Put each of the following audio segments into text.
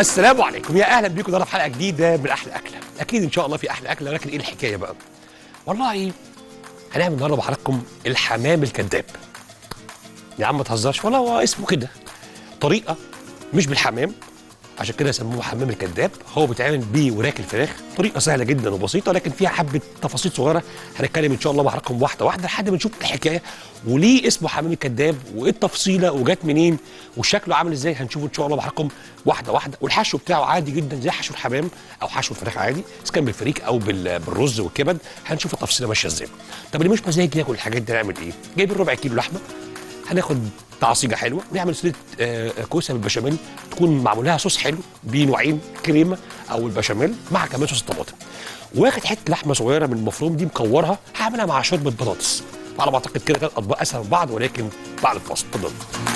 السلام عليكم يا اهلا بيكم النهارده في حلقه جديده من احلى اكله اكيد ان شاء الله في احلى اكله ولكن ايه الحكايه بقى والله هنعمل النهارده مع حضراتكم الحمام الكذاب يا عم ما تهزرش والله هو اسمه كده طريقه مش بالحمام عشان كده سموه حمام الكذاب هو بيتعمل بوراك الفراخ طريقه سهله جدا وبسيطه لكن فيها حبه تفاصيل صغيره هنتكلم ان شاء الله مع حضراتكم واحده واحده لحد ما نشوف الحكايه وليه اسمه حمام الكذاب وايه التفصيله وجات منين وشكله عامل ازاي هنشوفه ان شاء الله مع حضراتكم واحده واحده والحشو بتاعه عادي جدا زي حشو الحمام او حشو الفراخ عادي اذا كان بالفريك او بال- بالرز والكبد هنشوف التفصيله ماشيه ازاي طب اللي مش مزاج ياكل الحاجات دي نعمل ايه جايبين ربع كيلو لحمه هناخد تعصيجه حلوه ونعمل سلطه آه، كوسه بالبشاميل تكون معمول لها صوص حلو بنوعين كريمه او البشاميل مع كمان صوص الطماطم واخد حته لحمه صغيره من المفروم دي مكورها هعملها مع شوربه بطاطس على ما اعتقد كده ثلاث اطباق اسهل من بعض ولكن بعد الفاصل اتفضل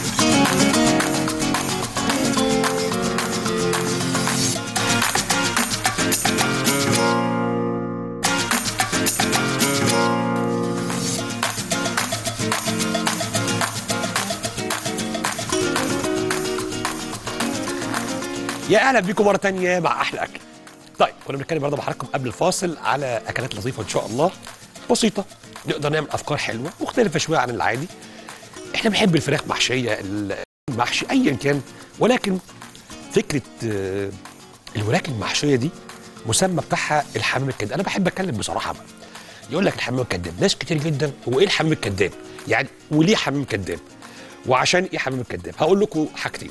يا اهلا بيكم مره تانية مع احلى اكل طيب كنا بنتكلم النهارده مع حضراتكم قبل الفاصل على اكلات لطيفه ان شاء الله بسيطه نقدر نعمل افكار حلوه مختلفه شويه عن العادي احنا بنحب الفراخ محشيه المحشي ايا كان ولكن فكره آه، الوراك المحشيه دي مسمى بتاعها الحمام الكذاب انا بحب اتكلم بصراحه بقى يقول لك الحمام الكذاب ناس كتير جدا هو ايه الحمام الكذاب يعني وليه حمام كذاب وعشان ايه حمام الكذاب هقول لكم حاجتين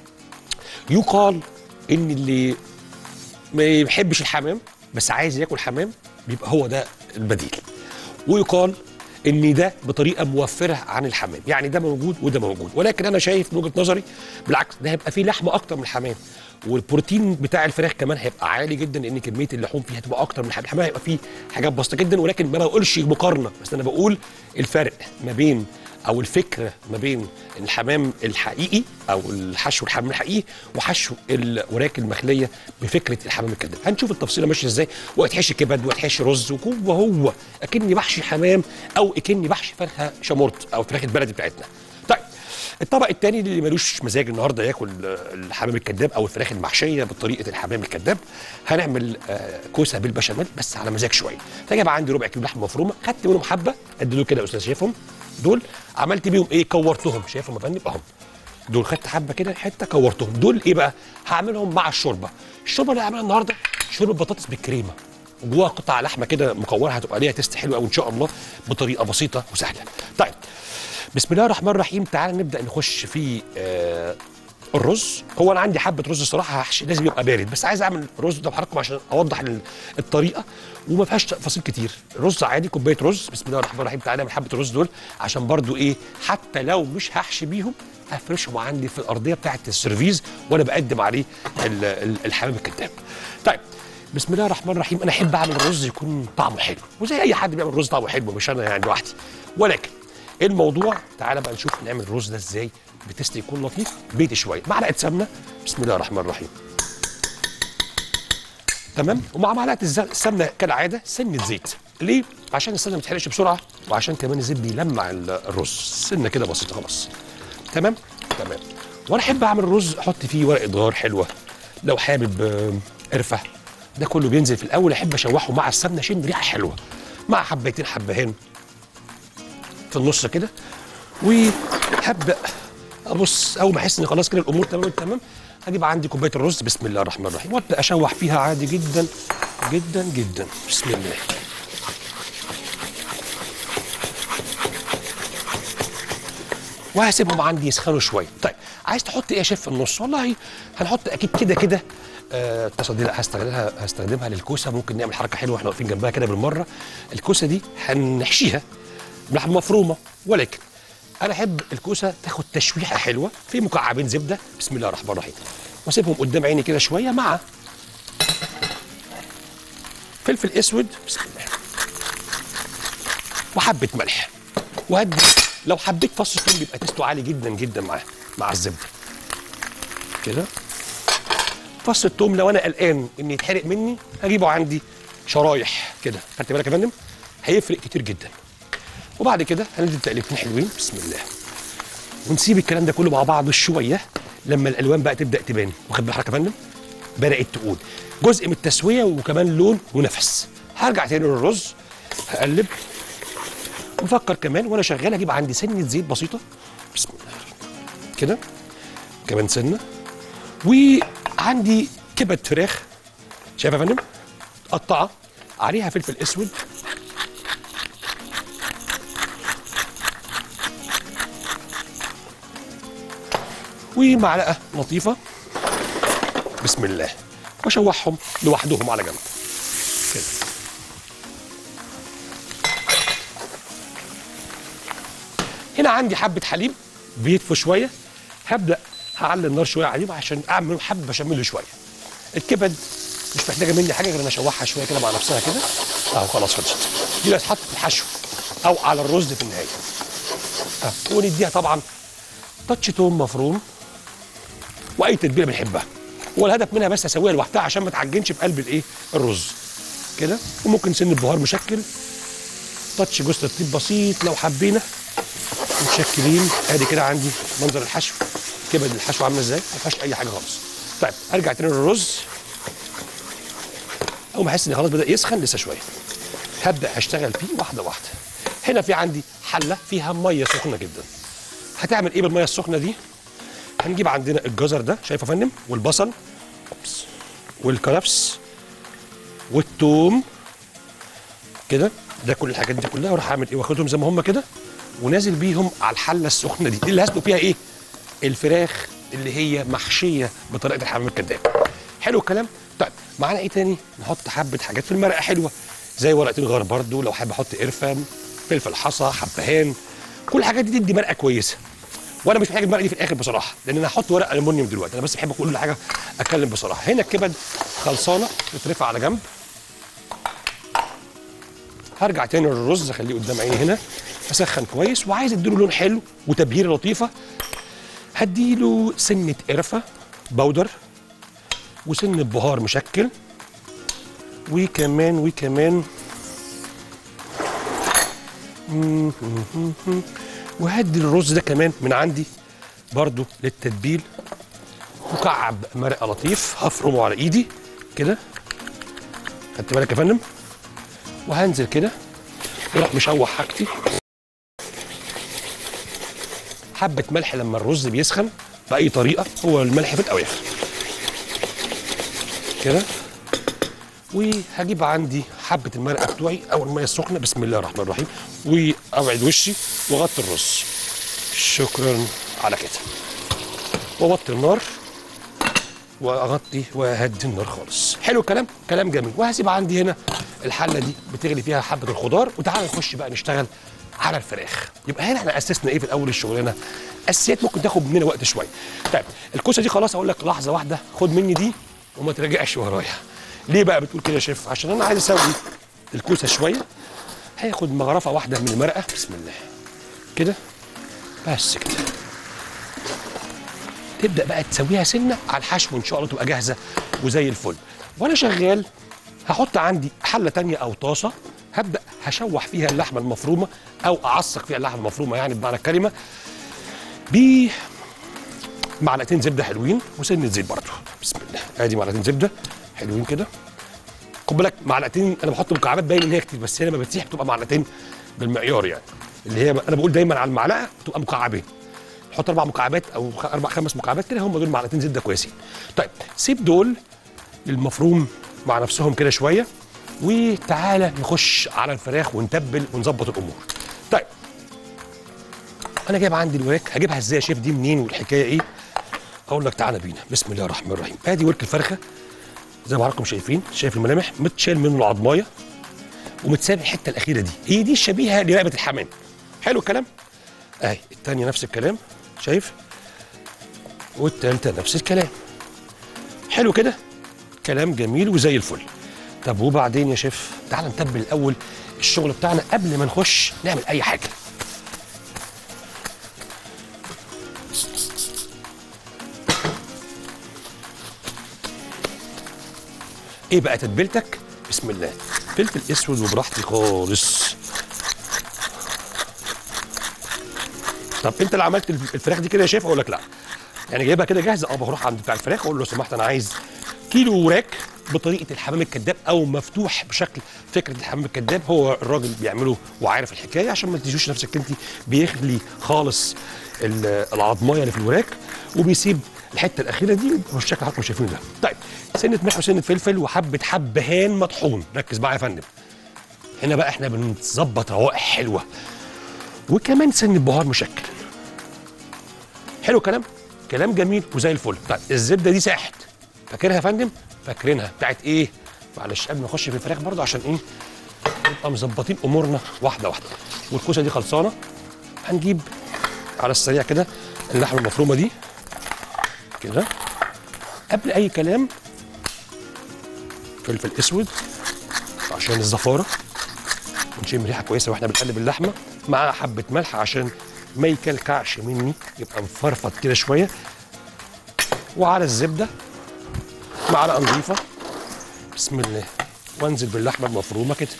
يقال ان اللي ما يحبش الحمام بس عايز ياكل حمام بيبقى هو ده البديل ويقال ان ده بطريقه موفره عن الحمام يعني ده موجود وده موجود ولكن انا شايف من وجهه نظري بالعكس ده هيبقى فيه لحمه اكتر من الحمام والبروتين بتاع الفراخ كمان هيبقى عالي جدا لان كميه اللحوم فيها هتبقى اكتر من الحمام الحمام هيبقى فيه حاجات بسيطه جدا ولكن ما بقولش مقارنه بس انا بقول الفرق ما بين او الفكره ما بين الحمام الحقيقي او الحشو الحمام الحقيقي وحشو الوراك المخليه بفكره الحمام الكذاب هنشوف التفصيله ماشيه ازاي وهتحشي كبد وهتحشي رز وهو هو اكني بحشي حمام او اكني بحشي فرخه شامورت او فراخ البلدي بتاعتنا طيب الطبق الثاني اللي ملوش مزاج النهارده ياكل آه، الحمام الكذاب او الفراخ المحشيه بطريقه الحمام الكذاب هنعمل آه، كوسه بالبشاميل بس على مزاج شويه فجاب عندي ربع كيلو لحمه مفرومه خدت منهم حبه قد دول كده يا استاذ شايفهم دول عملت بيهم ايه كورتهم شايفهم يا فندم اهم دول خدت حبه كده حته كورتهم دول ايه بقى هعملهم مع الشوربه الشوربه اللي هعملها النهارده شوربه بطاطس بالكريمه وجواها قطع لحمه كده مكوره هتبقى ليها تيست حلو قوي ان شاء الله بطريقه بسيطه وسهله طيب بسم الله الرحمن الرحيم تعال نبدا نخش في آه الرز هو انا عندي حبه رز الصراحه هحشي لازم يبقى بارد بس عايز اعمل رز ده بحركم عشان اوضح ال- الطريقه وما فيهاش تفاصيل كتير رز عادي كوبايه رز بسم الله الرحمن الرحيم تعالى نعمل حبه الرز دول عشان برضو ايه حتى لو مش هحشي بيهم هفرشهم عندي في الارضيه بتاعه السيرفيز وانا بقدم عليه ال- ال- الحمام الكذاب طيب بسم الله الرحمن الرحيم انا احب اعمل الرز يكون طعمه حلو وزي اي حد بيعمل رز طعمه حلو مش انا يعني لوحدي ولكن الموضوع تعالى بقى نشوف نعمل الرز ده ازاي بتست يكون لطيف بيتي شويه معلقه سمنه بسم الله الرحمن الرحيم تمام ومع معلقه الز- السمنه كالعاده سنه زيت ليه عشان السمنه ما تتحرقش بسرعه وعشان كمان الزيت بيلمع ال- الرز سنه كده بسيطه خلاص تمام تمام وانا احب اعمل الرز احط فيه ورقه غار حلوه لو حابب آه، قرفه ده كله بينزل في الاول احب اشوحه مع السمنه عشان ريحه حلوه مع حبتين حبهان في النص كده وهبدا ابص اول ما احس ان خلاص كده الامور تمام تمام هجيب عندي كوبايه الرز بسم الله الرحمن الرحيم وابدا اشوح فيها عادي جدا جدا جدا بسم الله وهسيبهم عندي يسخنوا شويه طيب عايز تحط ايه يا شيف في النص والله هنحط اكيد كده كده آه، الطاسه دي لا هستخدمها هستخدمها للكوسه ممكن نعمل حركه حلوه واحنا واقفين جنبها كده بالمره الكوسه دي هنحشيها لحمه مفرومه ولكن انا احب الكوسه تاخد تشويحه حلوه في مكعبين زبده بسم الله الرحمن الرحيم واسيبهم قدام عيني كده شويه مع فلفل اسود بسم الله وحبه ملح وهدي لو حبيت فص ثوم بيبقى تيستو عالي جدا جدا معاه مع الزبده كده فص الثوم لو انا قلقان ان يتحرق مني هجيبه عندي شرايح كده خدت بالك يا فندم هيفرق كتير جدا وبعد كده هندي تقليبتين حلوين بسم الله ونسيب الكلام ده كله مع بعض شويه لما الالوان بقى تبدا تبان واخد بالك يا فندم بدات تقول جزء من التسويه وكمان لون ونفس هرجع تاني للرز هقلب وفكر كمان وانا شغال اجيب عندي سنه زيت بسيطه بسم الله الرحمن الرحيم. كده كمان سنه وعندي كبد فراخ شايف يا فندم قطعه عليها فلفل اسود ومعلقه لطيفه بسم الله واشوحهم لوحدهم على جنب كده هنا عندي حبه حليب بيدفوا شويه هبدا هعلي النار شويه عليهم عشان اعمل حبه بشاميل شويه الكبد مش محتاجه مني حاجه غير ان اشوحها شويه كده مع نفسها كده اهو خلاص خلصت دي اللي هتتحط في الحشو او على الرز في النهايه اه ونديها طبعا تاتش توم مفروم واي تتبيله بنحبها هو الهدف منها بس اسويها لوحدها عشان ما تعجنش في قلب الايه الرز كده وممكن سن البهار مشكل تاتش جوز الطيب بسيط لو حبينا متشكلين ادي كده عندي منظر الحشو كبد الحشو عامله ازاي ما فيهاش اي حاجه خالص طيب ارجع تاني للرز اول ما احس ان خلاص بدا يسخن لسه شويه هبدا اشتغل فيه واحده واحده هنا في عندي حله فيها ميه سخنه جدا هتعمل ايه بالميه السخنه دي هنجيب عندنا الجزر ده شايف يا فندم والبصل أوبس. والكرفس والثوم كده ده كل الحاجات دي كلها واروح اعمل ايه واخدهم زي ما هم كده ونازل بيهم على الحله السخنه دي دي اللي هسلق فيها ايه الفراخ اللي هي محشيه بطريقه الحمام الكذاب حلو الكلام طيب معانا ايه تاني نحط حبه حاجات في المرقه حلوه زي ورقتين غار برضو لو حابب احط قرفه فلفل حصى حبهان كل الحاجات دي تدي مرقه كويسه وانا مش محتاج المرقه دي في الاخر بصراحه لان انا هحط ورق المونيوم دلوقتي انا بس بحب كل حاجه اتكلم بصراحه هنا الكبد خلصانه تترفع على جنب هرجع تاني للرز اخليه قدام عيني هنا اسخن كويس وعايز اديله لون حلو وتبهيره لطيفه هديله سنه قرفه بودر وسنه بهار مشكل وكمان وكمان وهدي الرز ده كمان من عندي برضو للتتبيل مكعب مرقه لطيف هفرمه على ايدي كده خدت بالك يا فندم وهنزل كده وراح مشوح حاجتي حبه ملح لما الرز بيسخن باي طريقه هو الملح في الاواخر كده وهجيب عندي حبه المرقه بتوعي او الميه السخنه بسم الله الرحمن الرحيم واوعد وشي واغطي الرز شكرا على كده واوطي النار واغطي واهدي النار خالص حلو الكلام كلام جميل وهسيب عندي هنا الحله دي بتغلي فيها حبه الخضار وتعالى نخش بقى نشتغل على الفراخ يبقى هنا احنا اسسنا ايه في الاول الشغلانه اساسيات ممكن تاخد مننا وقت شويه طيب الكوسه دي خلاص اقول لك لحظه واحده خد مني دي وما تراجعش ورايا ليه بقى بتقول كده يا شيف عشان انا عايز اسوي الكوسه شويه هاخد مغرفه واحده من المرقه بسم الله كده بس كده تبدا بقى تسويها سنه على الحشو ان شاء الله تبقى جاهزه وزي الفل وانا شغال هحط عندي حله تانية او طاسه هبدا هشوح فيها اللحمه المفرومه او اعصق فيها اللحمه المفرومه يعني بمعنى الكلمه ب معلقتين زبده حلوين وسنه زيت برضه بسم الله ادي معلقتين زبده حلوين كده خد بالك معلقتين انا بحط مكعبات باين ان هي كتير بس هي لما بتسيح بتبقى معلقتين بالمعيار يعني اللي هي انا بقول دايما على المعلقه بتبقى مكعبين حط اربع مكعبات او خ- اربع خمس مكعبات كده هم دول معلقتين زبده كويسين طيب سيب دول المفروم مع نفسهم كده شويه وتعالى نخش على الفراخ ونتبل ونظبط الامور طيب انا جايب عندي الوراك هجيبها ازاي يا شيف دي منين والحكايه ايه اقول لك تعالى بينا بسم الله الرحمن الرحيم ادي ورك الفرخه زي ما حضراتكم شايفين شايف الملامح متشال منه العضمايه ومتساب الحته الاخيره دي هي دي الشبيهه لرقبه الحمام حلو الكلام اهي الثانيه نفس الكلام شايف والثالثه نفس الكلام حلو كده كلام جميل وزي الفل طب وبعدين يا شيف تعال نتبل الاول الشغل بتاعنا قبل ما نخش نعمل اي حاجه ايه بقى تتبيلتك بسم الله فلفل اسود وبراحتي خالص طب انت اللي عملت الفراخ دي كده يا شيف اقول لك لا يعني جايبها كده جاهزه اه بروح عند بتاع الفراخ اقول له لو سمحت انا عايز كيلو وراك بطريقه الحمام الكذاب او مفتوح بشكل فكره الحمام الكذاب هو الراجل بيعمله وعارف الحكايه عشان ما تجوش نفسك انت بيخلي خالص ال- العظمايه اللي في الوراك وبيسيب الحته الاخيره دي بالشكل اللي حضراتكم شايفينه ده طيب سنه ملح وسنه فلفل وحبه حبهان مطحون ركز معايا يا فندم هنا بقى احنا بنظبط روائح حلوه وكمان سنه بهار مشكل حلو كلام كلام جميل وزي الفل طيب الزبده دي ساحت فاكرها يا فندم فاكرينها بتاعت ايه معلش قبل ما نخش في الفراخ برضه عشان ايه نبقى مظبطين امورنا واحده واحده والكوسه دي خلصانه هنجيب على السريع كده اللحمه المفرومه دي كده قبل اي كلام فلفل اسود عشان الزفاره ونشم ريحه كويسه واحنا بنقلب اللحمه مع حبه ملح عشان ما يكلكعش مني يبقى مفرفط كده شويه وعلى الزبده معلقه نظيفه بسم الله وانزل باللحمه المفرومه كده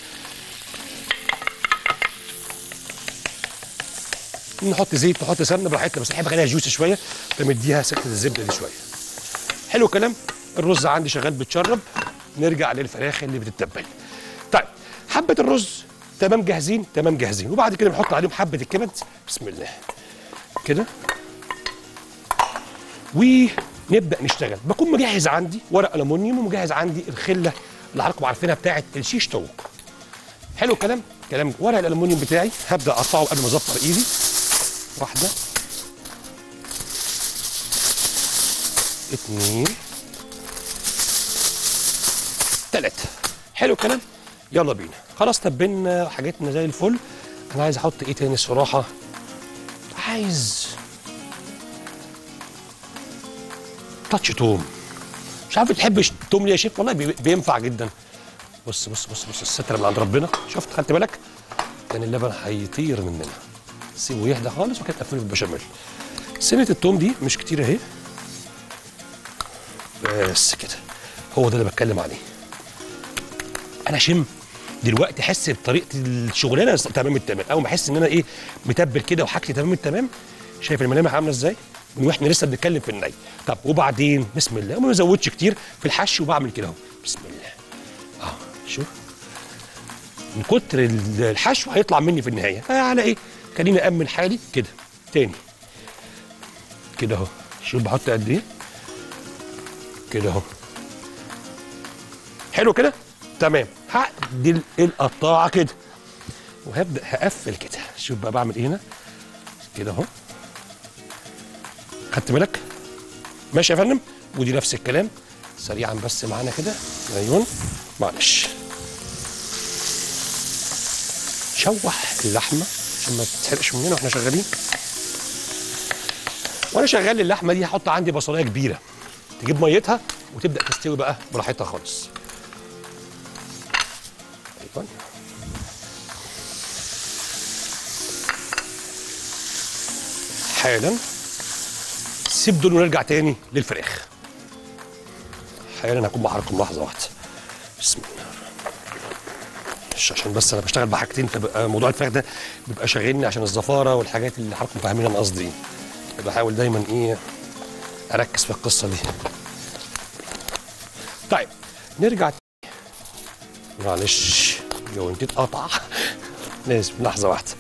نحط زيت نحط سمنه براحتنا بس احب اخليها جوسي شويه فمديها سكه الزبده دي شويه حلو الكلام الرز عندي شغال بيتشرب نرجع للفراخ اللي بتتبل طيب حبه الرز تمام جاهزين تمام جاهزين وبعد كده بنحط عليهم حبه الكبد بسم الله كده ونبدا نشتغل بكون مجهز عندي ورق الومنيوم ومجهز عندي الخله اللي حضراتكم عارفينها بتاعه الشيش طاووق حلو الكلام كلام ورق الالومنيوم بتاعي هبدا اقطعه قبل ما اظبط ايدي واحده اتنين تلاتة حلو الكلام يلا بينا خلاص تبلنا حاجاتنا زي الفل انا عايز احط ايه تاني الصراحه عايز تاتش توم مش عارف تحبش التوم ليه يا شيف والله بي- بينفع جدا بص بص بص بص الستر من عند ربنا شفت خدت بالك كان اللبن هيطير مننا سيبه يهدى خالص وكانت قفله بالبشاميل سنه التوم دي مش كتير اهي بس كده هو ده اللي بتكلم عليه انا اشم دلوقتي احس بطريقه الشغلانه تمام التمام اول ما احس ان انا ايه متبل كده وحاجتي تمام التمام شايف الملامح عامله ازاي من واحنا لسه بنتكلم في الني طب وبعدين بسم الله وما بزودش كتير في الحشي وبعمل كده اهو بسم الله اه شوف من كتر ال- الحشو هيطلع مني في النهايه فعلى ايه خليني امن حالي كده تاني كده اهو شوف بحط قد ايه كده اهو حلو كده تمام هعدل القطاعه كده وهبدا هقفل كده شوف بقى بعمل ايه هنا كده اهو خدت بالك ماشي يا فندم ودي نفس الكلام سريعا بس معانا كده ايوه معلش شوح اللحمه عشان ما تتحرقش مننا واحنا شغالين وانا شغال اللحمه دي هحط عندي بصلايه كبيره تجيب ميتها وتبدا تستوي بقى براحتها خالص ايوه حالا سيب دول ونرجع تاني للفراخ حالا هكون مع حضراتكم لحظه واحده بسم الله مش عشان بس انا بشتغل بحاجتين فبقى موضوع الفراخ ده بيبقى شاغلني عشان الزفاره والحاجات اللي حضراتكم فاهمين انا قصدي ايه بحاول دايما ايه اركز في القصه دي طيب نرجع تاني. معلش جوانتي اتقطع لازم لحظه واحده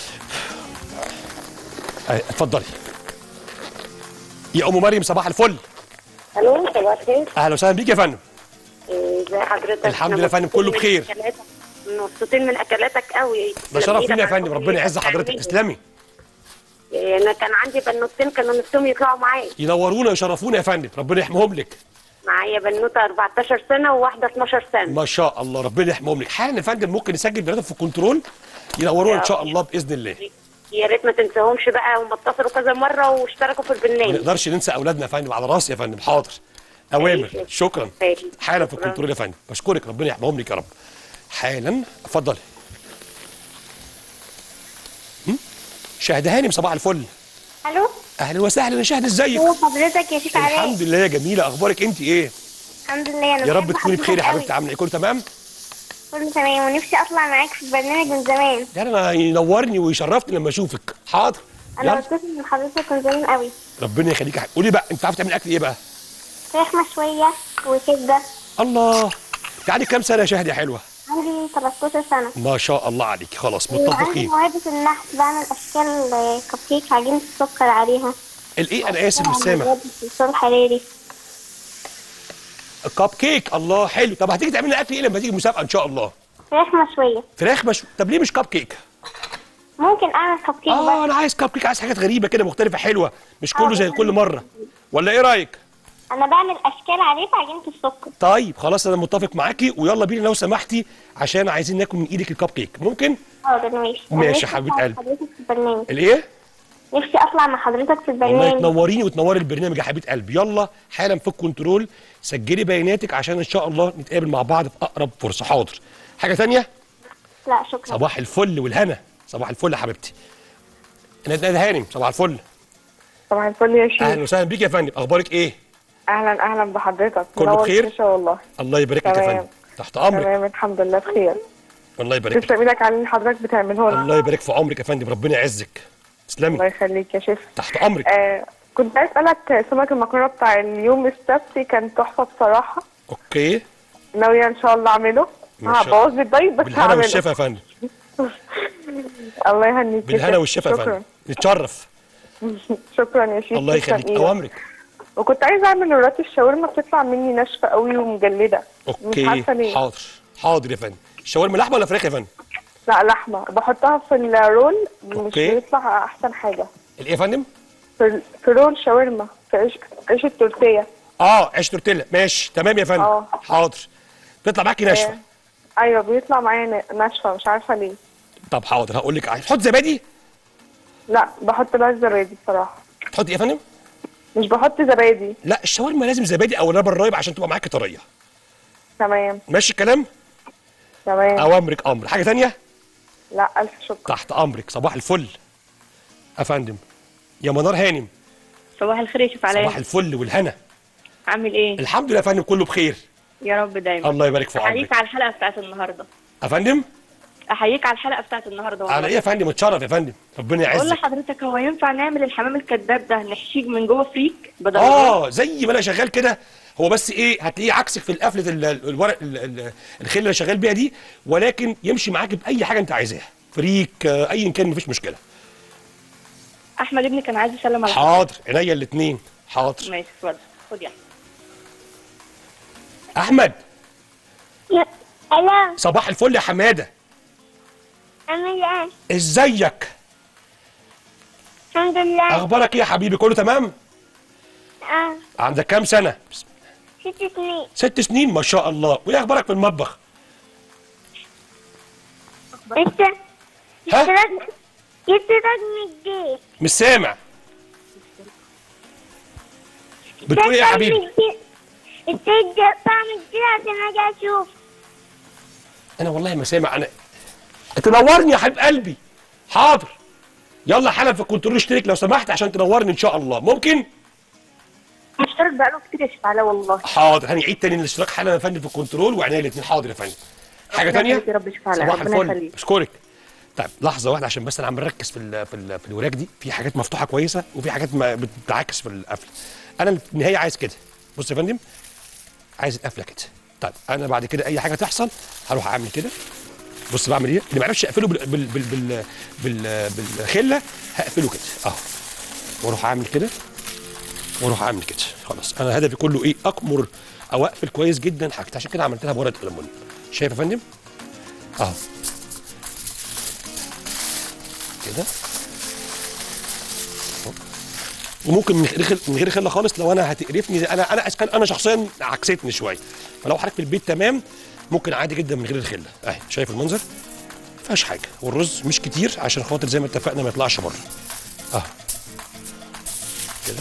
أي، اتفضلي يا ام مريم صباح الفل الو صباح الخير اهلا وسهلا بيك يا فندم إيه، ازي حضرتك الحمد أنا لله يا فندم، كله مبسوطين بخير. من أكلاتك. مبسوطين من اكلاتك قوي ده شرف لينا يا فندم ربنا يعز حضرتك تسلمي إيه، انا كان عندي بنوتين كانوا نفسهم يطلعوا معايا ينورونا ويشرفونا يا فندم ربنا يحميهم لك معايا بنوته 14 سنه وواحده 12 سنه ما شاء الله ربنا يحميهم لك حالا يا فندم ممكن نسجل بناتهم في الكنترول ينورونا ان شاء الله باذن الله يا ريت ما تنساهمش بقى هم اتصلوا كذا مره واشتركوا في ما البرنامج نقدرش ننسى اولادنا يا فندم على راسي يا فندم حاضر اوامر ماشي. شكرا ماشي. حالا في شكرا. الكنترول يا فندم بشكرك ربنا يحميهم لك يا رب حالا اتفضلي هم؟ شهد هانم صباح الفل الو اهلا وسهلا يا شهد ازيك هو حضرتك يا شيخ علاء الحمد لله يا جميله اخبارك انت ايه الحمد لله انا يا رب بحب تكوني بخير يا حضرتك حبيبتي قوي. عامله ايه كله تمام كله تمام ونفسي اطلع معاك في البرنامج من زمان يعني انا ينورني ويشرفني لما اشوفك حاضر انا يلا بتصل من حضرتك من زمان قوي ربنا يخليك يا حبيبي. قولي بقى انت عارف تعمل اكل ايه بقى فراخ مشوية وكبدة الله يعني كام سنه يا شهد يا حلوه عندي 13 سنة ما شاء الله عليك خلاص وعندي متفقين موهبة النحت بعمل أشكال آه، كب كيك عجينة السكر عليها الايه انا اسف مش سامع موهبة الصلصال الحراري كاب كيك الله حلو طب هتيجي تعملي اكل ايه لما تيجي مسابقه ان شاء الله فراخ مشوية فراخ مش طب ليه مش كاب كيك ممكن أعمل كب كيك اه بس انا عايز كاب كيك عايز حاجات غريبه كده مختلفه حلوه مش كله زي كل مره ولا ايه رايك أنا بعمل أشكال عليه في عجينة السكر طيب خلاص انا متفق معاكي ويلا بينا لو سمحتي عشان عايزين ناكل من ايدك الكاب كيك ممكن حاضر ماشي أنا ماشي نفسي يا حبيبة أطلع قلبي. مع حضرتك في البرنامج الايه نفسي أطلع مع حضرتك في والله البرنامج تنوريني وتنوري البرنامج يا حبيبه قلبي يلا حالا في الكنترول سجلي بياناتك عشان ان شاء الله نتقابل مع بعض في اقرب فرصه حاضر حاجه تانية لا شكرا صباح الفل والهنا صباح الفل يا حبيبتي ندى هانم صباح الفل صباح الفل يا شيخ اهلا وسهلا بيك يا فندم اخبارك ايه اهلا اهلا بحضرتك كله منور بخير؟ الشاشة والله الله يبارك لك يا تمام. فندم تحت امرك تمام الحمد لله بخير الله يبارك لك تسلم ايدك على اللي حضرتك بتعمله لنا الله يبارك في عمرك يا فندم ربنا يعزك الله تسلمي يخليك يا شيخ تحت امرك آه كنت عايز اسالك سمك المكرونه بتاع اليوم السبت كان تحفه بصراحه اوكي ناويه ان شاء الله اعمله ما شاء هبوظ لي الدايت بس بالهنا هعمله والشفا يا فندم الله يهنيك يا بالهنا شيخ. والشفا يا شكرا فندم نتشرف شكرا يا شيخ الله تسلم يخليك إيدك. اوامرك وكنت عايز اعمل رولات الشاورما بتطلع مني ناشفه قوي ومجلده مش اوكي عارفه ليه حاضر حاضر يا فندم شاورما لحمه ولا فراخ يا فندم لا لحمه وبحطها في الرول مش أوكي. بيطلع احسن حاجه الايه يا فندم في في رول شاورما في عيش عيش التورتيه اه عيش تورتيلا ماشي تمام يا فندم آه. حاضر تطلع معاكي ناشفه آه، ايوه بيطلع معايا نا- ناشفه مش عارفه ليه طب حاضر هقول لك عايز تحط زبادي لا بحط بقى الزبادي بصراحه تحط ايه يا فندم مش بحط زبادي لا الشاورما لازم زبادي او لبن رايب عشان تبقى معاكي طريه تمام ماشي الكلام تمام اوامرك امر حاجه تانية لا الف شكر تحت امرك صباح الفل يا فندم يا منار هانم صباح الخير يا شيف صباح علاء الفل والهنا عامل ايه الحمد لله يا فندم كله بخير يا رب دايما الله يبارك في احييك عمرك على الحلقه بتاعت النهارده يا فندم احييك على الحلقه بتاعت النهارده على والله. ايه يا فندم اتشرف يا فندم ربنا بقول يعزك لحضرتك هو ينفع نعمل الحمام الكذاب ده نحشيه من جوه فريك بدل اه زي ما انا شغال كده هو بس ايه هتلاقيه عكسك في القفله ال- ال- الورق ال- ال- الخله اللي شغال بيها دي ولكن يمشي معاك باي حاجه انت عايزاها فريك آه، ايا كان مفيش مشكله احمد ابني كان عايز يسلم على حاضر عينيا الاثنين حاضر ماشي اتفضل خد يا أحمد. احمد يا- ألو صباح الفل يا حماده عامل ايه؟ ازيك الحمد لله اخبارك ايه يا حبيبي كله تمام اه عندك كام سنه ست سنين ست سنين ما شاء الله وايه اخبارك في المطبخ انت ها اشتراك اشتراك من الجيش مش سامع بتقول ايه يا حبيبي اشتراك طعم الجيش عشان اجي اشوف انا والله ما سامع انا تنورني يا حبيب قلبي حاضر يلا حالا في الكنترول اشترك لو سمحت عشان تنورني ان شاء الله ممكن مشترك بقاله كتير يا شيف علاء والله حاضر هنعيد تاني الاشتراك حالا يا فندم في الكنترول وعينيا الاثنين حاضر يا فندم حاجه ربنا تانية يخليك يا رب يشفع عليك. صباح ربنا الفل يخليك. اشكرك طيب لحظه واحده عشان بس انا عم بركز في ال في ال في الوراك دي في حاجات مفتوحه كويسه وفي حاجات ما بتتعكس في القفله انا في النهايه عايز كده بص يا فندم عايز القفله كده طيب انا بعد كده اي حاجه تحصل هروح اعمل كده بص بعمل ايه اللي ما عرفش اقفله بال بال بال بال بال بالخله هقفله كده اهو واروح اعمل كده واروح اعمل كده خلاص انا هدفي كله ايه اكمر او اقفل كويس جدا حاجتي عشان كده عملت لها بورقه الالومنيوم شايف يا فندم اهو كده أهو. وممكن من غير خل... من غير خله خالص لو انا هتقرفني زي- انا انا كان انا شخصيا عكستني شويه فلو حضرتك في البيت تمام ممكن عادي جدا من غير الخله اهي شايف المنظر ما فيهاش حاجه والرز مش كتير عشان خاطر زي ما اتفقنا ما يطلعش بره اهو كده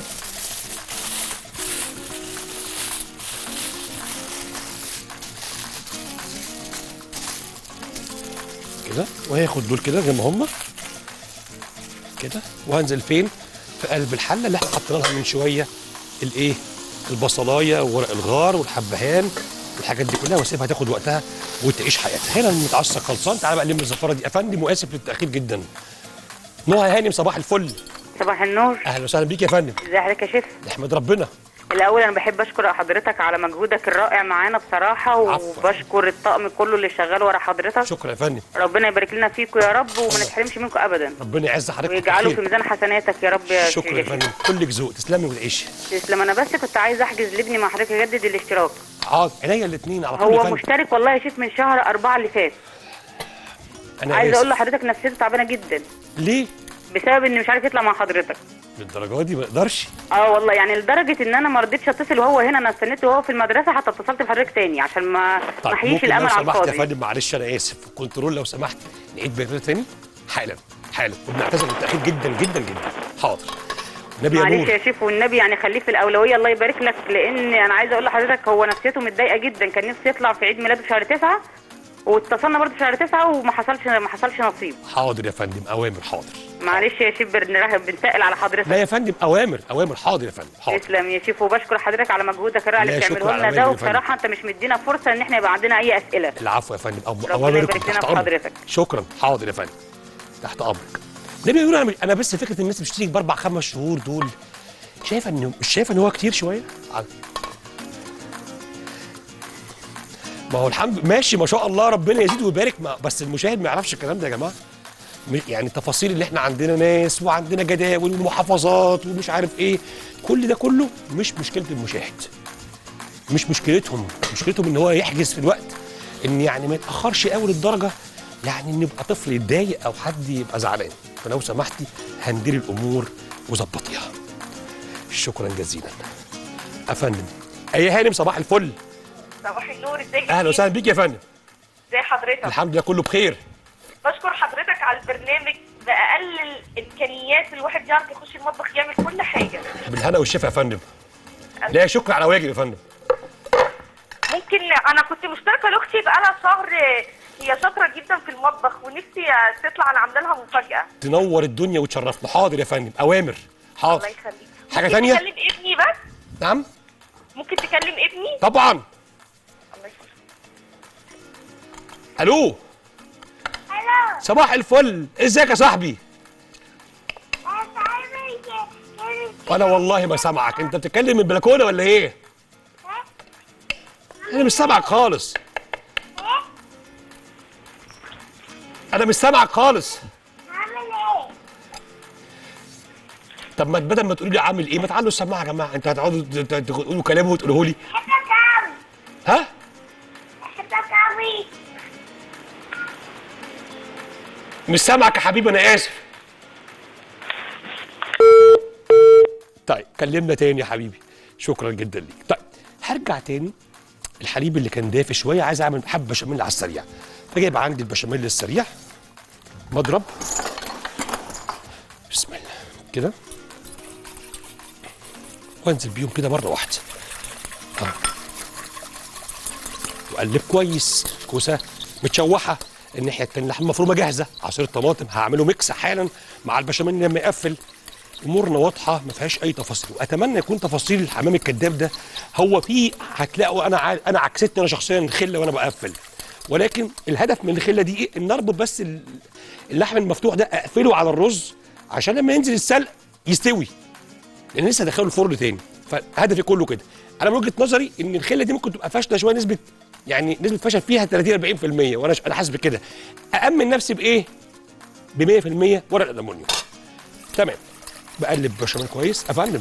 كده وهياخد دول كده زي ما هم كده وهنزل فين في قلب الحله اللي احنا حطينا لها من شويه الايه البصلايه وورق الغار والحبهان الحاجات دي كلها واسيبها تاخد وقتها وتعيش حياتها هنا المتعصب خلصان تعالى بقى نلم الزفاره دي افندم واسف للتاخير جدا نهى هانم صباح الفل صباح النور اهلا وسهلا بيك يا فندم ازي حضرتك يا شيف نحمد ربنا الاول انا بحب اشكر حضرتك على مجهودك الرائع معانا بصراحه عفواً. وبشكر الطقم كله اللي شغال ورا حضرتك شكرا يا فندم ربنا يبارك لنا فيكم يا رب وما نتحرمش منكم ابدا ربنا يعز حضرتك ويجعله في بخير. ميزان حسناتك يا رب يا شكرا يا شيخ. فندم كلك ذوق تسلمي وتعيشي تسلم انا بس كنت عايز احجز لابني مع حضرتك يجدد الاشتراك حاضر عينيا الاثنين على طول يا هو فندم مشترك والله يا شيخ من شهر أربعة اللي فات انا عايز اقول آسف. لحضرتك نفسيته تعبانه جدا ليه بسبب ان مش عارف يطلع مع حضرتك للدرجه دي ما يقدرش اه والله يعني لدرجه ان انا ما رضيتش اتصل وهو هنا انا استنيته وهو في المدرسه حتى اتصلت بحضرتك تاني عشان ما ما احييش ممكن لو الامل على سمحت يا الفاضي فندم معلش انا اسف كنترول لو سمحت نعيد بيانات تاني حالا حالا وبنعتذر بالتاخير جدا جدا جدا حاضر نبي يا معلش نور يا شيف والنبي يعني خليه في الاولويه الله يبارك لك لان انا عايزه اقول لحضرتك هو نفسيته متضايقه جدا كان نفسه يطلع في عيد ميلاده في شهر تسعة واتصلنا برضه في شهر تسعة وما حصلش ما حصلش نصيب حاضر يا فندم اوامر حاضر معلش يا شيف بن- بنتقل على حضرتك لا يا فندم اوامر اوامر حاضر يا فندم حاضر تسلم يا شيف وبشكر حضرتك على مجهودك الرائع لا، اللي شكرا بتعمله على لنا واجب ده يا فندم. وبصراحه انت مش مدينا فرصه ان احنا يبقى عندنا اي اسئله العفو يا فندم أو ربنا اوامركم يبارك لنا تحت في امرك حضرتك. شكرا حاضر يا فندم تحت امرك نبي يقول انا انا بس فكره الناس بتشترك باربع خمس شهور دول شايفه انه مش شايفه ان هو كتير شويه على- ما هو الحمد ماشي ما شاء الله ربنا يزيد ويبارك ما بس المشاهد ما يعرفش الكلام ده يا جماعه م- يعني التفاصيل اللي احنا عندنا ناس وعندنا جداول ومحافظات ومش عارف ايه كل ده كله مش مشكله المشاهد مش مشكلتهم مشكلتهم ان هو يحجز في الوقت ان يعني ما يتاخرش قوي للدرجه يعني ان يبقى طفل يتضايق او حد يبقى زعلان فلو سمحتي هندير الامور وظبطيها شكرا جزيلا افندم اي هانم صباح الفل صباح النور ازيك اهلا وسهلا بيك يا فندم ازي حضرتك الحمد لله كله بخير بشكر حضرتك على البرنامج باقل الامكانيات الواحد يعرف يخش المطبخ يعمل كل حاجه بالهنا والشفا يا فندم لا شكر على واجب يا فندم ممكن انا كنت مشتركه لاختي بقالها شهر هي شاطره جدا في المطبخ ونفسي تطلع انا عامله لها مفاجاه تنور الدنيا وتشرفنا حاضر يا فندم اوامر حاضر الله يخليك حاجة ممكن تانية؟ تكلم ابني بس نعم ممكن تكلم ابني طبعا الله يخليك الو صباح الفل ازيك يا صاحبي انا والله ما سامعك انت بتتكلم من البلكونه ولا ايه انا مش سامعك خالص انا مش سامعك خالص طب ما بدل ما تقولي لي عامل ايه ما تعالوا السماعه يا جماعه انتوا هتقعدوا ت- ت- تقولوا كلام وتقولوه لي ها مش سامعك يا حبيبي انا اسف طيب كلمنا تاني يا حبيبي شكرا جدا ليك طيب هرجع تاني الحليب اللي كان دافي شويه عايز اعمل حب بشاميل على السريع فجايب عندي البشاميل السريع مضرب بسم الله كده وانزل بيهم كده مره واحده اه وقلب كويس كوسه متشوحه الناحيه التانيه اللحمه مفرومه جاهزه عصير طماطم هعمله ميكس حالا مع البشاميل لما يقفل امورنا واضحه ما فيهاش اي تفاصيل واتمنى يكون تفاصيل الحمام الكذاب ده هو فيه هتلاقوا انا ع- انا عكستني انا شخصيا خله وانا بقفل ولكن الهدف من الخله دي ايه ان اربط بس ال- اللحم المفتوح ده اقفله على الرز عشان لما ينزل السلق يستوي لان لسه دخله الفرن تاني فهدفي كله كده انا من وجهه نظري ان الخله دي ممكن تبقى فاشله شويه نسبه يعني نسبه فشل فيها 30 40% وانا انا حاسس بكده اامن نفسي بايه ب 100% ورق الالومنيوم تمام بقلب بشاميل كويس افندم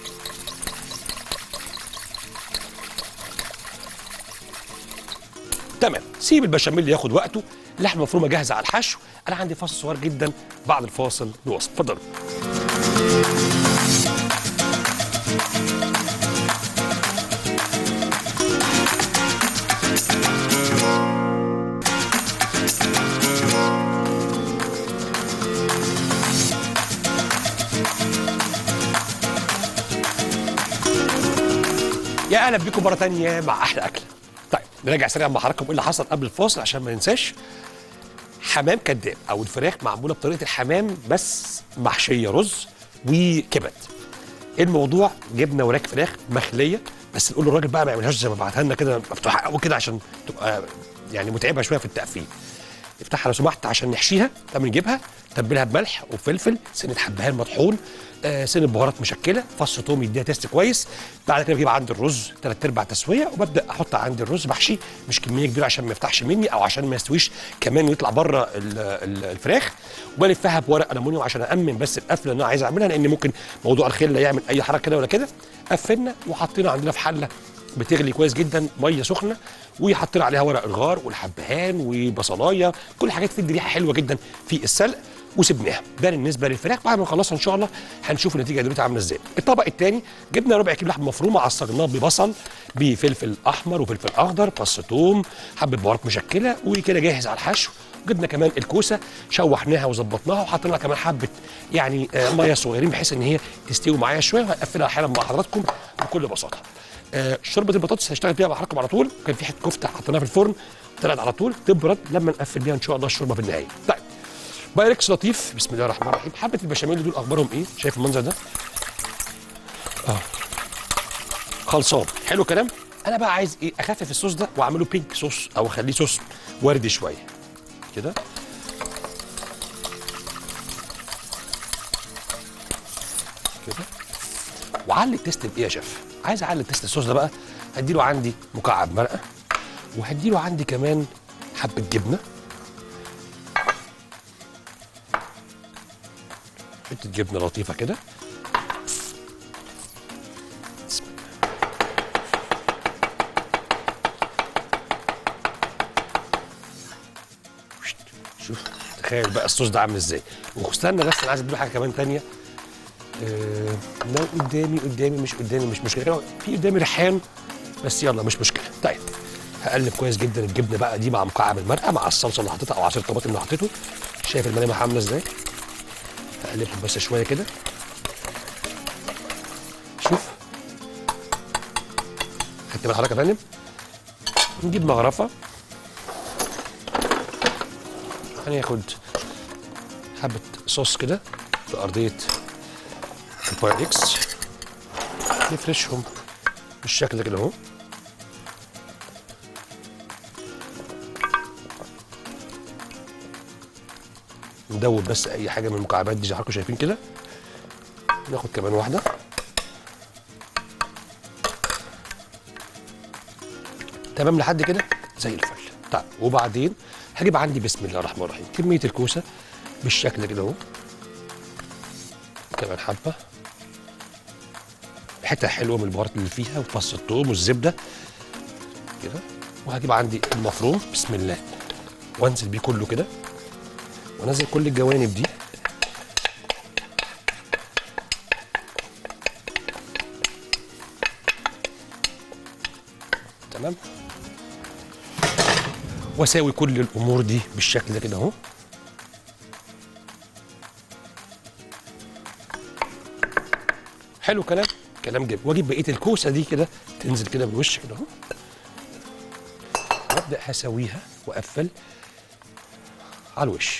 تمام سيب البشاميل ياخد وقته اللحمه مفرومه جاهزه على الحشو انا عندي فاصل صغير جدا بعد الفاصل نواصل اتفضلوا يا اهلا بيكم مره تانية مع احلى اكله طيب نراجع سريعا مع حضراتكم ايه اللي حصل قبل الفاصل عشان ما ننساش حمام كداب او الفراخ معموله بطريقه الحمام بس محشيه رز وكبد الموضوع جبنا وراك فراخ مخليه بس نقول للراجل بقى ما يعملهاش زي ما بعتها لنا كده مفتوحه قوي كده عشان تبقى يعني متعبه شويه في التقفيل افتحها لو سمحت عشان نحشيها طب نجيبها تبلها بملح وفلفل سنه حبهان مطحون آه سنه بهارات مشكله فص توم يديها تيست كويس بعد كده بجيب عندي الرز ثلاث ارباع تسويه وببدا احط عندي الرز بحشيه مش كميه كبيره عشان ما يفتحش مني او عشان ما يستويش كمان ويطلع بره ال- ال- الفراخ وبلفها بورق الومنيوم عشان امن بس القفله اللي انا عايز اعملها لان ممكن موضوع الخله يعمل اي حركه كده ولا كده قفلنا وحطينا عندنا في حله بتغلي كويس جدا ميه سخنه وحطينا عليها ورق الغار والحبهان وبصلايه كل حاجات تدي ريحه حلوه جدا في السلق وسبناها ده بالنسبه للفراخ بعد ما نخلصها ان شاء الله هنشوف النتيجه دلوقتي عامله ازاي الطبق الثاني جبنا ربع كيلو لحمه مفرومه عصجناه ببصل بفلفل احمر وفلفل اخضر فص ثوم حبه بهارات مشكله وكده جاهز على الحشو جبنا كمان الكوسه شوحناها وظبطناها وحطينا لها كمان حبه يعني آه، ميه صغيرين بحيث ان هي تستوي معايا شويه وهقفلها حالا مع حضراتكم بكل بساطه آه، شوربه البطاطس هشتغل بيها مع حضراتكم على طول كان في حته كفته حطيناها في الفرن طلعت على طول تبرد لما نقفل بيها ان شاء الله الشوربه في النهايه طيب بايركس لطيف بسم الله الرحمن الرحيم حبه البشاميل دول اخبارهم ايه شايف المنظر ده اه خلصان حلو كلام انا بقى عايز ايه اخفف الصوص ده واعمله بينك صوص او اخليه صوص وردي شويه كده كده وعلي التيست بايه يا شيف عايز اعلي التيست الصوص ده بقى هديله عندي مكعب مرقه وهديله عندي كمان حبه جبنه حته جبنه لطيفه كده بسم الله. وشت. شوف تخيل بقى الصوص ده عامل ازاي واستنى بس انا عايز اديله حاجه كمان تانية آه لو قدامي قدامي مش قدامي مش مشكله في قدامي ريحان بس يلا مش مشكله طيب هقلب كويس جدا الجبنه بقى دي مع مكعب المرقه مع الصلصه اللي حطيتها او عصير الطماطم اللي حطيته شايف الملامح عامله ازاي هقلبهم بس شويه كده شوف خدت بال حضرتك يا فندم نجيب مغرفه هناخد حبه صوص كده في ارضيه الباير اكس نفرشهم بالشكل ده كده اهو ندوب بس اي حاجه من المكعبات دي زي ما حضراتكم شايفين كده ناخد كمان واحده تمام لحد كده زي الفل طيب وبعدين هجيب عندي بسم الله الرحمن الرحيم كميه الكوسه بالشكل ده كده اهو كمان حبه حته حلوه من البهارات اللي فيها وفص الثوم والزبده كده وهجيب عندي المفروم بسم الله وانزل بيه كله كده وانزل كل الجوانب دي تمام واساوي كل الامور دي بالشكل ده كده اهو حلو كلام كلام جميل واجيب بقيه الكوسه دي كده تنزل كده بالوش كده اهو وابدا هسويها واقفل على الوش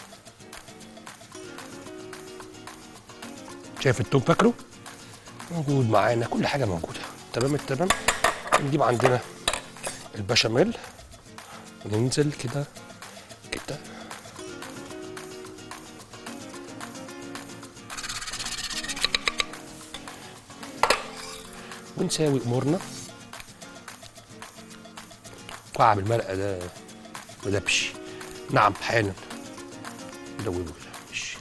شايف التوم فاكره موجود معانا كل حاجه موجوده تمام التمام نجيب عندنا البشاميل وننزل كده كده ونساوي امورنا مكعب المرقه ده مدبش نعم حالا ندوبه كده ماشي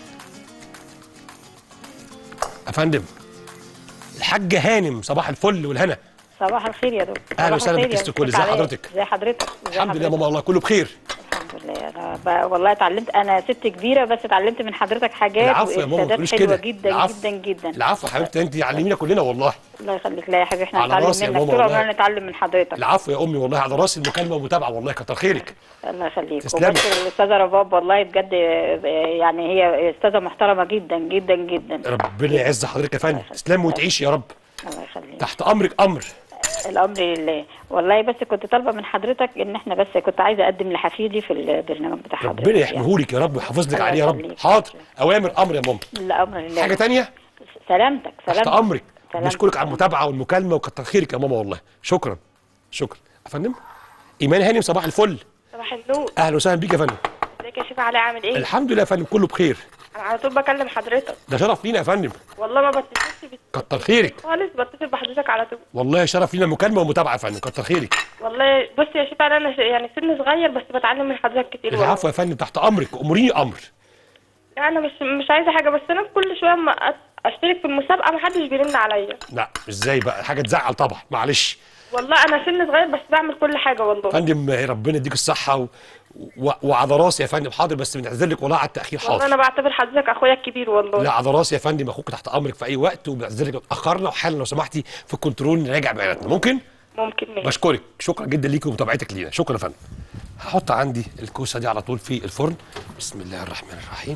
يا فندم الحاجه هانم صباح الفل والهنا صباح الخير يا دكتور أهلا صباح وسهلا الخير بك يا ست الكل. دكتور ازي علي. حضرتك؟ ازي حضرتك ازي الحمد لله حضرتك؟ ماما والله كله بخير الحمد لله انا ب... والله اتعلمت انا ست كبيره بس اتعلمت من حضرتك حاجات العفو يا ماما ما وارشادات تقوليش حلوه كده جدا العفو. جدا جدا العفو يا حبيبتي انت علمينا كلنا والله الله يخليك لا يا حبيبي احنا على هنتعلم راسي يا منك ماما طول والله. عمرنا نتعلم من حضرتك العفو يا امي والله على راسي المكالمه والمتابعه والله كتر خيرك الله يخليك تسلمي. وبس الاستاذه رباب والله بجد آه، يعني هي استاذه محترمه جدا جدا جدا ربنا يعز حضرتك يا فندم تسلمي وتعيشي يا رب الله يخليك تحت امرك امر الامر لله والله بس كنت طالبه من حضرتك ان احنا بس كنت عايزه اقدم لحفيدي في البرنامج بتاع حضرتك ربنا يحميهولك يا رب ويحافظ لك الله عليه يا رب يخليك. حاضر اوامر امر يا ماما الامر لله حاجه تانية سلامتك تحت سلامتك امرك سلامتك. بشكرك على المتابعه والمكالمه وكتر خيرك يا ماما والله شكرا شكرا يا فندم ايمان هانم صباح الفل صباح النور اهلا وسهلا بيك يا فندم ازيك يا شيخ علاء عامل ايه؟ الحمد لله يا فندم كله بخير انا على طول بكلم حضرتك ده شرف لينا يا فندم والله ما بتصلش بت- كتر خيرك خالص بتصل بحضرتك على طول والله شرف لينا مكالمه ومتابعه يا فندم كتر خيرك والله بص يا شيخ علاء انا ش- يعني سن صغير بس بتعلم من حضرتك كتير والله العفو يا فندم تحت امرك امريني امر لا انا مش مش عايزه حاجه بس انا كل شويه اما أت- اشترك في المسابقه ما حدش بيرن عليا لا ازاي بقى حاجه تزعل طبعا معلش والله انا سن صغير بس بعمل كل حاجه والله فندم ربنا يديك الصحه و... و... وعلى راسي يا فندم حاضر بس بنعتذر لك والله على التاخير والله حاضر انا بعتبر حضرتك اخويا الكبير والله لا على راسي يا فندم اخوك تحت امرك في اي وقت وبنعتذر لك اتاخرنا وحالا لو سمحتي في الكنترول نراجع بياناتنا ممكن ممكن ماشي بشكرك شكرا جدا ليكي ومتابعتك لينا شكرا يا فندم هحط عندي الكوسه دي على طول في الفرن بسم الله الرحمن الرحيم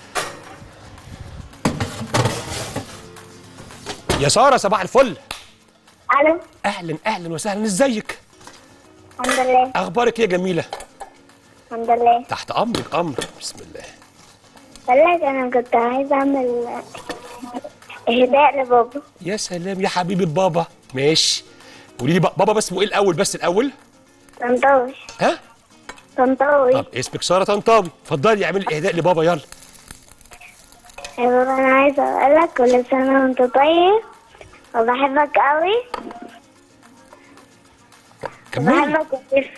يا ساره صباح الفل الو اهلا اهلا وسهلا ازيك الحمد لله اخبارك إيه يا جميله الحمد لله تحت امرك امر بسم الله بقول لك انا كنت عايزه اعمل اهداء لبابا يا سلام يا حبيبي بابا ماشي قولي لي بقى بابا بس اسمه ايه الاول بس الاول طنطاوي ها طنطاوي طب اسمك ساره طنطاوي اتفضلي اعملي اهداء لبابا يلا يا بابا انا عايزه اقول لك كل سنه وانت طيب وبحبك قوي كملي بحبك كتير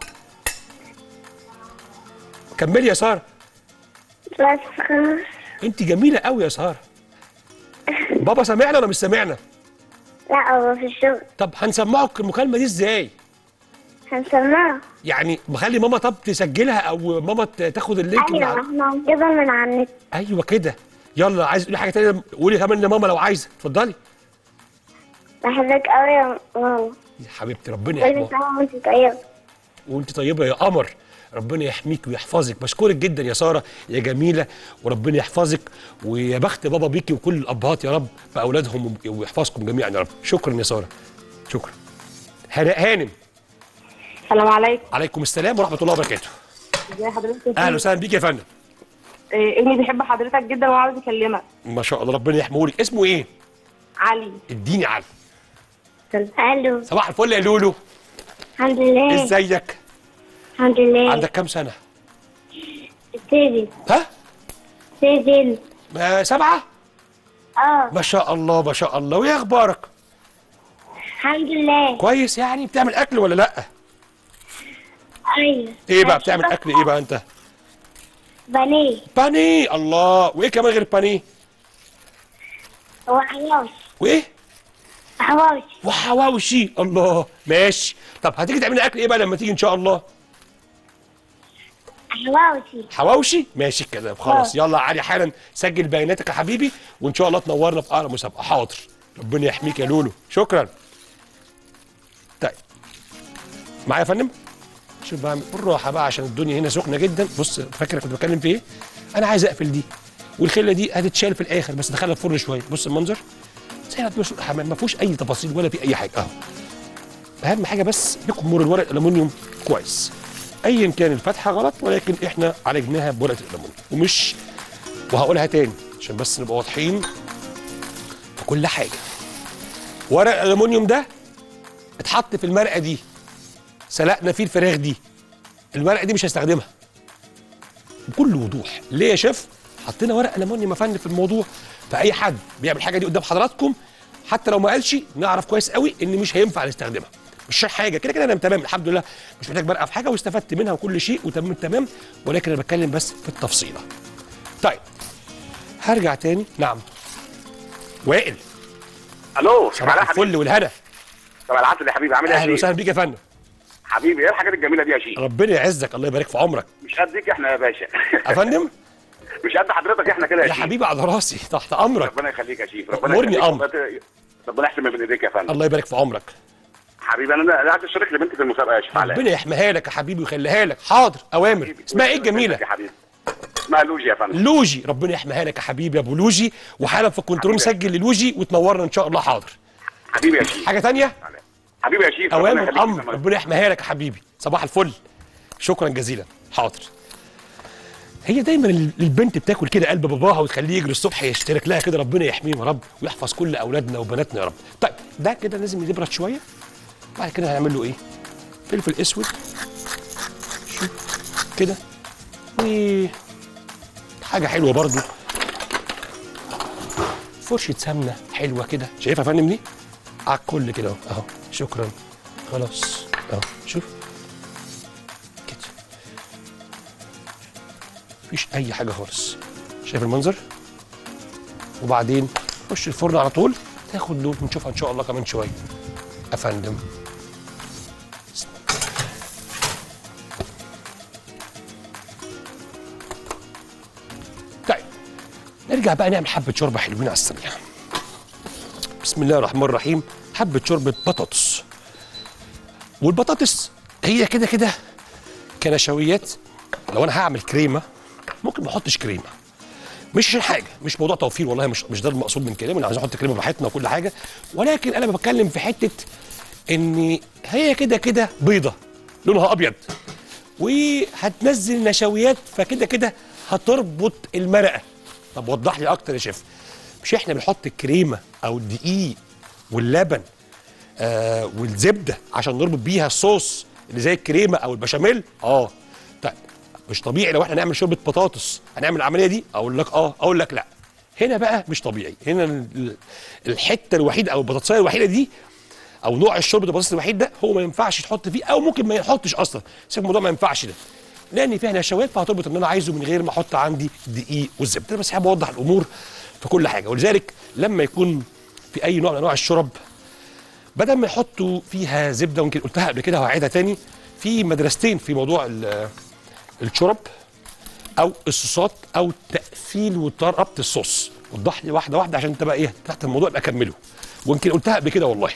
كملي يا ساره بس خلاص انت جميله قوي يا ساره بابا سامعنا ولا مش سامعنا لا هو في الشغل طب هنسمعك المكالمه دي ازاي هنسمعه يعني مخلي ماما طب تسجلها او ماما ت- تاخد اللينك من ايوه على- احنا كده من على النت ايوه كده يلا عايز تقولي حاجه تانية قولي كمان لماما لو عايزه اتفضلي بحبك قوي يا ماما يا حبيبتي ربنا كل يحفظك سنه وانت طيب وانت طيبه يا قمر ربنا يحميك ويحفظك بشكرك جدا يا ساره يا جميله وربنا يحفظك ويا بخت بابا بيكي وكل الابهات يا رب باولادهم ويحفظكم جميعا يا رب شكرا يا ساره شكرا هناء هانم السلام عليكم عليكم السلام ورحمه الله وبركاته ازي حضرتك يا اهلا وسهلا بيك يا فندم إيه، ابني بيحب حضرتك جدا وعاوز يكلمك ما شاء الله ربنا يحميهولك اسمه ايه علي اديني علي الو صباح الفل يا لولو الحمد لله ازيك الحمد لله عندك كام سنه سيدي ها سيدي ما سبعه اه ما شاء الله ما شاء الله وايه اخبارك الحمد لله كويس يعني بتعمل اكل ولا لا ايوه ايه بقى بتعمل اكل ايه بقى انت بانيه بانيه الله وايه كمان غير بانيه هو حواوشي وايه حواوشي وحواوشي الله ماشي طب هتيجي تعملي اكل ايه بقى لما تيجي ان شاء الله حواوشي حواوشي ماشي الكلام خلاص يلا يا علي حالا سجل بياناتك يا حبيبي وان شاء الله تنورنا في اقرب مسابقه حاضر ربنا يحميك يا لولو شكرا طيب معايا يا فندم شوف بعمل بالراحه بقى عشان الدنيا هنا سخنه جدا بص فاكر كنت بتكلم في ايه انا عايز اقفل دي والخله دي هتتشال في الاخر بس دخلها الفرن شويه بص المنظر زي ما تبص الحمام ما فيهوش اي تفاصيل ولا في اي حاجه اهو اهم حاجه بس نكمر الورق الالومنيوم كويس ايا كان الفتحه غلط ولكن احنا عالجناها بورقه الالومنيوم ومش وهقولها تاني عشان بس نبقى واضحين في كل حاجه ورق الالومنيوم ده اتحط في المرقه دي سلقنا فيه الفراخ دي المرقه دي مش هستخدمها بكل وضوح ليه يا شيف حطينا ورق المونيوم يا فندم في الموضوع فاي حد بيعمل الحاجه دي قدام حضراتكم حتى لو ما قالش نعرف كويس قوي ان مش هينفع نستخدمها مش عشان حاجه كده كده انا تمام الحمد لله مش محتاج برقه في حاجه واستفدت منها وكل شيء وتمام تمام ولكن انا بتكلم بس في التفصيله طيب هرجع تاني نعم وائل الو صباح تعالى يا حبيبي الفل والهنا طب العسل يا حبيبي عامل ايه يا اهلا شيخ؟ وسهلا بيك يا فندم حبيبي ايه الحاجات الجميله دي يا شيخ ربنا يعزك الله يبارك في عمرك مش قدك احنا يا باشا يا فندم مش قد حضرتك احنا كده يا, يا شيخ حبيبي على راسي تحت امرك ربنا يخليك يا شيخ ربنا أمرني يخليك. أمر. ربنا- ربنا يحسن من ايديك يا فندم الله يبارك في عمرك حبيبي انا انا عايز اشترك لبنتي في المسابقه يا شيخ علاء ربنا يحميها لك يا حبيبي ويخليها لك حاضر اوامر اسمها ايه الجميله يا حبيبي اسمها لوجي يا فندم لوجي ربنا يحميها لك يا حبيبي يا ابو لوجي وحالا في الكنترول حبيبي. نسجل للوجي وتنورنا ان شاء الله حاضر حبيبي يا شيخ حاجه تانية حبيبي يا شيخ ربنا اوامر يخليك امر لما- ربنا يحميها لك يا حبيبي صباح الفل شكرا جزيلا حاضر هي دايما ال- البنت بتاكل كده قلب باباها وتخليه يجري الصبح يشترك لها كده ربنا يحميهم يا رب ويحفظ كل اولادنا وبناتنا يا رب طيب ده كده لازم يبرد شويه بعد كده هنعمل له ايه فلفل اسود شوف كده و حاجه حلوه برضو فرشه سمنه حلوه كده شايفها يا فندم دي على الكل كده اهو اهو شكرا خلاص اهو شوف كده مفيش اي حاجه خالص شايف المنظر وبعدين خش الفرن على طول تاخد لون نشوفها ان شاء الله كمان شويه افندم طيب نرجع بقى نعمل حبه شوربه حلوين على السريع بسم الله الرحمن الرحيم حبه شوربه بطاطس والبطاطس هي كده كده كنشويات لو انا هعمل كريمه ممكن ما احطش كريمه مش عشان حاجه مش موضوع توفير والله مش مش ده المقصود من كلامي انا عايز احط كريمه براحتنا وكل حاجه ولكن انا بتكلم في حته ان هي كده كده بيضه لونها ابيض وهتنزل نشويات فكده كده هتربط المرقه طب وضح لي اكتر يا شيف مش احنا بنحط الكريمه او الدقيق واللبن آه والزبده عشان نربط بيها الصوص اللي زي الكريمه او البشاميل اه طيب مش طبيعي لو احنا نعمل شوربه بطاطس هنعمل العمليه دي اقول لك اه اقول لك لا هنا بقى مش طبيعي هنا ال- الحته الوحيده او البطاطسيه الوحيده دي او نوع الشوربه البطاطس الوحيد ده هو ما ينفعش تحط فيه او ممكن ما يحطش اصلا سيب الموضوع ما ينفعش ده لان فيها نشويات فهتربط ان انا عايزه من غير ما احط عندي دقيق والزبده أنا بس حابب اوضح الامور في كل حاجه ولذلك لما يكون في اي نوع من انواع الشرب بدل ما يحطوا فيها زبده ويمكن قلتها قبل كده وهعيدها تاني في مدرستين في موضوع ال- الشرب او الصوصات او تقفيل وطرقبه الصوص وضح لي واحده واحده عشان انت بقى ايه تحت الموضوع يبقى اكمله ويمكن قلتها قبل كده والله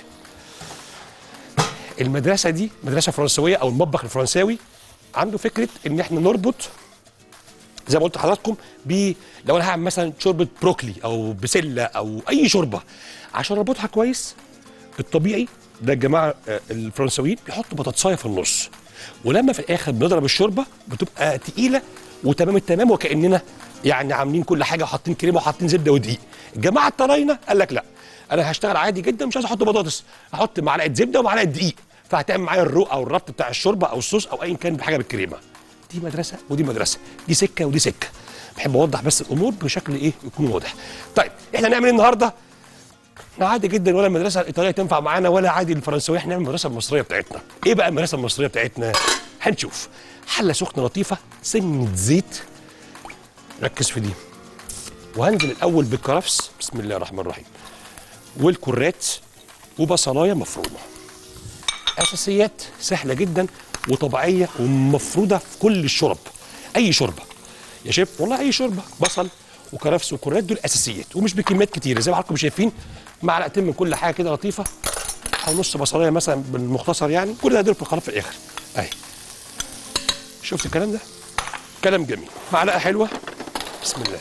المدرسه دي مدرسه فرنسويه او المطبخ الفرنساوي عنده فكره ان احنا نربط زي ما قلت لحضراتكم ب لو انا هعمل مثلا شوربه بروكلي او بسله او اي شوربه عشان اربطها كويس الطبيعي ده الجماعه آه، الفرنساويين بيحطوا بطاطسايه في النص ولما في الاخر بنضرب الشوربه بتبقى تقيله وتمام التمام وكاننا يعني عاملين كل حاجه وحاطين كريمه وحاطين زبده ودقيق الجماعه الطراينه قال لك لا انا هشتغل عادي جدا مش عايز احط بطاطس احط معلقه زبده ومعلقه دقيق فهتعمل معايا الرق او الربط بتاع الشوربه او الصوص او ايا كان بحاجه بالكريمه دي مدرسه ودي مدرسه دي سكه ودي سكه بحب اوضح بس الامور بشكل ايه يكون واضح طيب احنا هنعمل ايه النهارده عادي جدا ولا المدرسه الايطاليه تنفع معانا ولا عادي الفرنسويه احنا نعمل المدرسه المصريه بتاعتنا ايه بقى المدرسه المصريه بتاعتنا هنشوف حله سخنه لطيفه سنه زيت ركز في دي وهنزل الاول بالكرفس بسم الله الرحمن الرحيم والكرات وبصلايه مفرومه اساسيات سهله جدا وطبيعيه ومفروضه في كل الشرب اي شوربه يا شيف والله اي شوربه بصل وكرفس وكرات دول اساسيات ومش بكميات كتيره زي ما حضراتكم شايفين معلقتين من كل حاجه كده لطيفه او نص بصلايه مثلا بالمختصر يعني كل ده هدول في الخلاط في الاخر اهي شفت الكلام ده كلام جميل معلقه حلوه بسم الله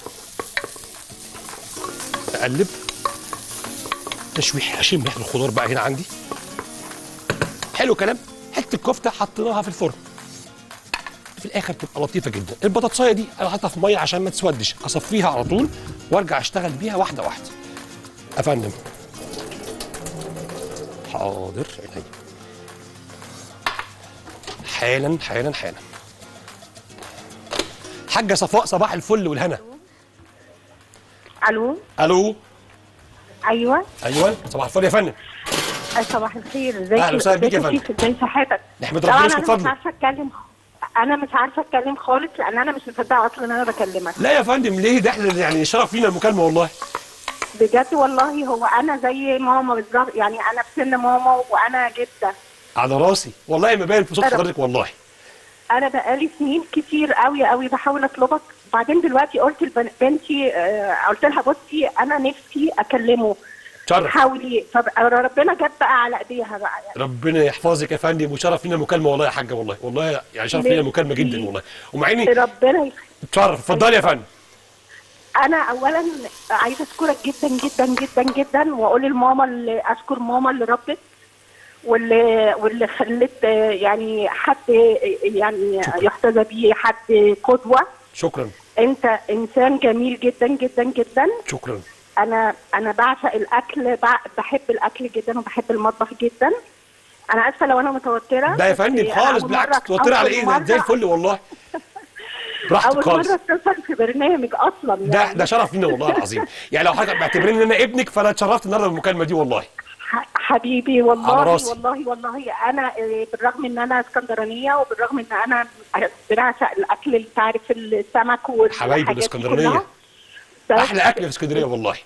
اقلب تشويح اشم ريحه الخضار بقى هنا عندي حلو كلام حته الكفته حطيناها في الفرن في الاخر تبقى لطيفه جدا البطاطسايه دي انا حاطها في ميه عشان ما تسودش اصفيها على طول وارجع اشتغل بيها واحده واحده افندم حاضر عينيا حالا حالا حالا حاجه صفاء صباح الفل والهنا الو الو ايوه ايوه صباح الفل يا فندم صباح الخير ازيك أهلا وسهلا بيك يا ازيك فندم. ازاي صحتك نحمد طبعا ربنا انا يشكر مش فضله عارفه اتكلم انا مش عارفه اتكلم خالص لان انا مش مصدقه اصلا ان انا بكلمك لا يا فندم ليه ده احنا يعني شرف لينا المكالمه والله بجد والله هو انا زي ماما بالظبط يعني انا في سن ماما وانا جده على راسي والله ما باين في صوت أنا- حضرتك والله انا بقالي سنين كتير قوي قوي بحاول اطلبك بعدين دلوقتي قلت لبنتي قلت لها بصي انا نفسي اكلمه شرف حاولي فربنا جت بقى على ايديها بقى يعني ربنا يحفظك يا فندم وشرف لينا المكالمه والله يا حاجه والله والله يعني شرف لينا المكالمه جدا والله ومع اني ربنا يخ... اتشرف اتفضلي يا فندم انا اولا عايزه اشكرك جدا جدا جدا جدا واقول لماما اللي اشكر ماما اللي ربت واللي واللي خلت يعني حد يعني يحتذى بيه حد قدوه شكرا انت انسان جميل جدا جدا جدا شكرا انا انا بعشق الاكل بع- بحب الاكل جدا وبحب المطبخ جدا انا اسفه لو انا متوتره ده يا بس فندم أنا خالص أول بالعكس مرة- توتري على أول ايه ده زي مرة- الفل والله براحتك اول خالص مره اتصل في برنامج اصلا ده يعني ده شرف لينا والله العظيم يعني لو حضرتك معتبرين ان انا ابنك فانا اتشرفت النهارده بالمكالمه دي والله ح- حبيبي على والله راسي. والله والله انا آه، بالرغم ان انا اسكندرانيه وبالرغم ان انا بنعشق الاكل اللي تعرف السمك والحاجات حبايبي دي الاسكندرانيه كلها. بس احلى اكل في اسكندريه والله